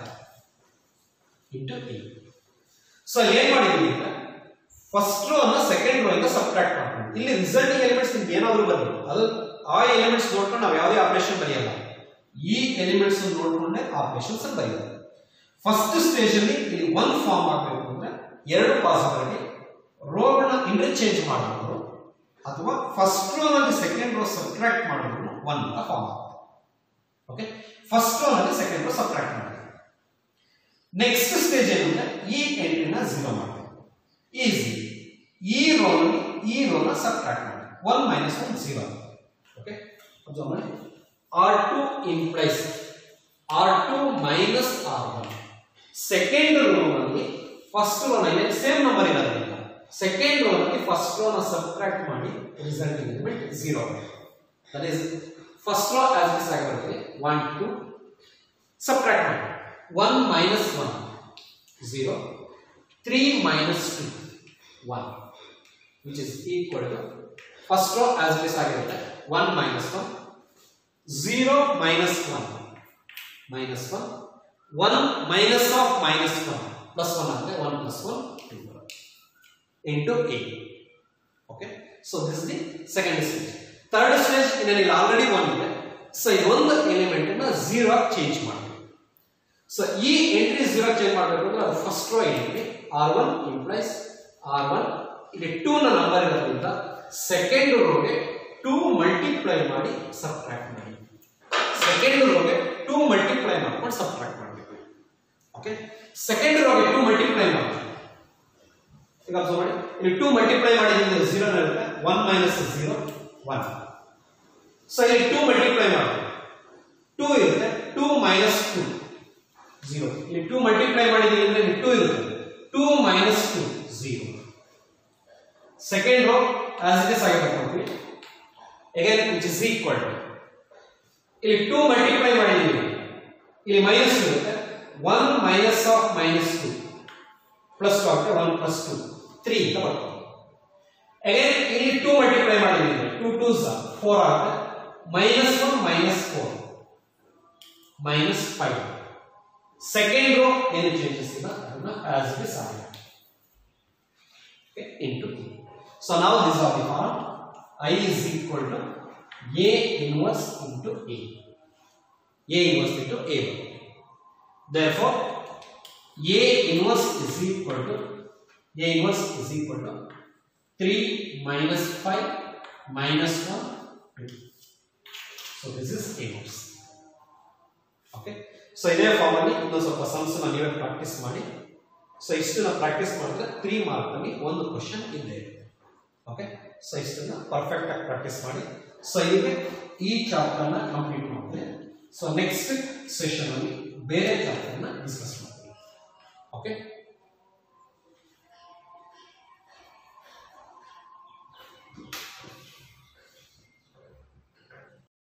into A so ಏನ್ ಮಾಡಿದೀವಿ ಅಂದ್ರೆ first row ಅನ್ನ second row ಇಂದ subtract ಮಾಡ್ಕೊಂಡು ಇಲ್ಲಿ resulting elements ನಿಮ್ಗೆ ಏನಾದ್ರು ಬರಲಿ ಅದು ಆ ಎಲಿಮೆಂಟ್ಸ್ ನೋಡ್ಕೊಂಡು ನಾವು ಯಾವುದೇ ಆಪರೇಷನ್ ಬರೆಯಲ್ಲ ಈ ಎಲಿಮೆಂಟ್ಸ್ ನೋಡ್ಕೊಂಡೆ ಆಪರೇಷನ್ಸ್ ಬರೆಯೋದು ಫಸ್ಟ್ ಸ್ಟೇಜ್ ಅಲ್ಲಿ ಇಲ್ಲಿ ಒನ್ ಫಾರ್ಮ್ ಆಗಬೇಕು ಅಂದ್ರೆ ಎರಡು ಪಾಸಿಬಿಲಿಟಿ ರೋಗಳನ್ನ ಇಂಟರ್ಚೇಂಜ್ ಮಾಡಬಹುದು ಅಥವಾ ಫಸ್ಟ್ ರೋ ನಲ್ಲಿ ಸೆಕೆಂಡ್ ರೋ ಸಬ್ಟ್ರಾಕ್ಟ್ ಮಾಡಿದ್ರು ಒನ್ ಅಂತ ಫಾರ್ಮ್ ಆಗುತ್ತೆ ಓಕೆ ಫಸ್ಟ್ ರೋ ನಲ್ಲಿ ಸೆಕೆಂಡ್ ರೋ ಸಬ್ಟ್ರಾಕ್ಟ್ ಮಾಡಿ ನೆಕ್ಸ್ಟ್ ಸ್ಟೇಜ್ ಏನಂದ್ರೆ ಈ ಎಂಟ್ರಿನ ಝೀರೋ ಮಾಡಬೇಕು ಈಸಿ ಈ ರೋನಲ್ಲಿ ಈ ರೋನ ಸಬ್ಟ್ರಾಕ್ಟ್ ಮಾಡಿ one minus one zero okay observe ಮಾಡಿ R two implies R two minus R one second ರೋನಲ್ಲಿ ಫಸ್ಟ್ ರೋನಲ್ಲಿ ಸೇಮ್ ನಂಬರ್ ಇರೋದ್ರಿಂದ ಸೆಕೆಂಡ್ ರೋನಲ್ಲಿ ಫಸ್ಟ್ ರೋನ ಸಬ್ಟ್ರಾಕ್ಟ್ ಮಾಡಿ resulting element zero that is first row as is ಆಗಿರುತ್ತೆ one two subtract ಮಾಡಿ one minus one zero three minus two one which is equal to first row as is ಆಗಿರುತ್ತೆ one minus one zero minus one minus one one minus of minus one plus one ಆಗುತ್ತೆ one plus one two into A okay so this the second stage third stage ಇದರಲ್ಲಿ already one ಇದೆ so ಇದೊಂದು element ಅನ್ನ zero change ಮಾಡಬೇಕು so ಈ entry zero change ಮಾಡಬೇಕು ಅಂದ್ರೆ ಅದು first row entry R one implies R one ಇಲ್ಲಿ ಟೂ ನ ನಂಬರ್ ಇರೋದ್ರಿಂದ ಸೆಕೆಂಡ್ ರೋಗೆ ಟೂ ಮಲ್ಟಿಪ್ಲೈ ಮಾಡಿ ಸಬ್ಟ್ರಾಕ್ಟ್ ಮಾಡಿ ಸೆಕೆಂಡ್ ರೋಗೆ ಟೂ ಮಲ್ಟಿಪ್ಲೈ ಮಾಡ್ಕೊಂಡು ಸಬ್ಟ್ರಾಕ್ಟ್ ಮಾಡಬೇಕು ಓಕೆ ಸೆಕೆಂಡ್ ರೋಗೆ ಟೂ ಮಲ್ಟಿಪ್ಲೈ ಮಾಡಿ ಈಗ ಅಬ್ಸರ್ವ್ ಮಾಡಿ ಇಲ್ಲಿ ಟೂ ಮಲ್ಟಿಪ್ಲೈ ಮಾಡಿದ್ರೆ ಝೀರೋ ಇರುತ್ತೆ one minus zero one so ಇಲ್ಲಿ ಟೂ ಮಲ್ಟಿಪ್ಲೈ ಮಾಡಿ ಟೂ ಇರುತ್ತೆ ಟೂ ಮೈನಸ್ ಟೂ ಝೀರೋ ಇಲ್ಲಿ ಟೂ ಮಲ್ಟಿಪ್ಲೈ ಮಾಡಿದೀವಿ ಅಂದ್ರೆ ಇಲ್ಲಿ ಟೂ ಇರುತ್ತೆ two minus two zero second row as it is ಆಗಿರ್ಬೇಕು again which is equal to ಇಲ್ಲಿ ಟೂ ಮಲ್ಟಿಪ್ಲೈ ಮಾಡಿದೀವಿ ಇಲ್ಲಿ ಮೈನಸ್ ಇರುತ್ತೆ one minus of minus two plus two ಆಗುತ್ತೆ ಒನ್ ಪ್ಲಸ್ ಟು ತ್ರೀ ಅಂತ ಬರ್ತದೆ ಅಗೇನ್ ಇಲ್ಲಿ ಟೂ ಮಲ್ಟಿಪ್ಲೈ ಮಾಡಿದೀವಿ ಟೂ ಟೂ ಫೋರ್ ಆಗುತ್ತೆ minus one minus four minus five second row ಏನು ಚೇಂಜಸ್ ಇಲ್ಲ ಅದನ್ನ ಆಸ್ ಇಟ್ ಇಸ್ ಆಗಿದೆ into E. So now these are the form I is equal to A inverse into A. A inverse into A. Therefore, A inverse is equal to A inverse is equal to 3 minus 5 minus 1 2. So this is A inverse. Okay so ಇದೇ form ಅಲ್ಲಿ ಇನ್ನೊಂದು ಸ್ವಲ್ಪ sums ನೀವೇ practice ಮಾಡಿ so ಇಷ್ಟನ್ನ practice ಮಾಡಿದ್ರೆ three mark ಅಲ್ಲಿ ಒಂದು ಕ್ವಶನ್ ಇದ್ದೇ ಇರುತ್ತೆ ಓಕೆ ಸೊ ಇಷ್ಟನ್ನ ಪರ್ಫೆಕ್ಟ್ ಆಗಿ ಪ್ರಾಕ್ಟೀಸ್ ಮಾಡಿ ಸೊ ಇಲ್ಲಿಗೆ ಈ ಚಾಪ್ಟರ್ನ ಕಂಪ್ಲೀಟ್ ಮಾಡಿದ್ರೆ ಸೊ ನೆಕ್ಸ್ಟ್ ಸೆಷನ್ ಅಲ್ಲಿ ಬೇರೆ ಚಾಪ್ಟರ್ನ ಡಿಸ್ಕಸ್ ಮಾಡ್ತೀವಿ ಓಕೆ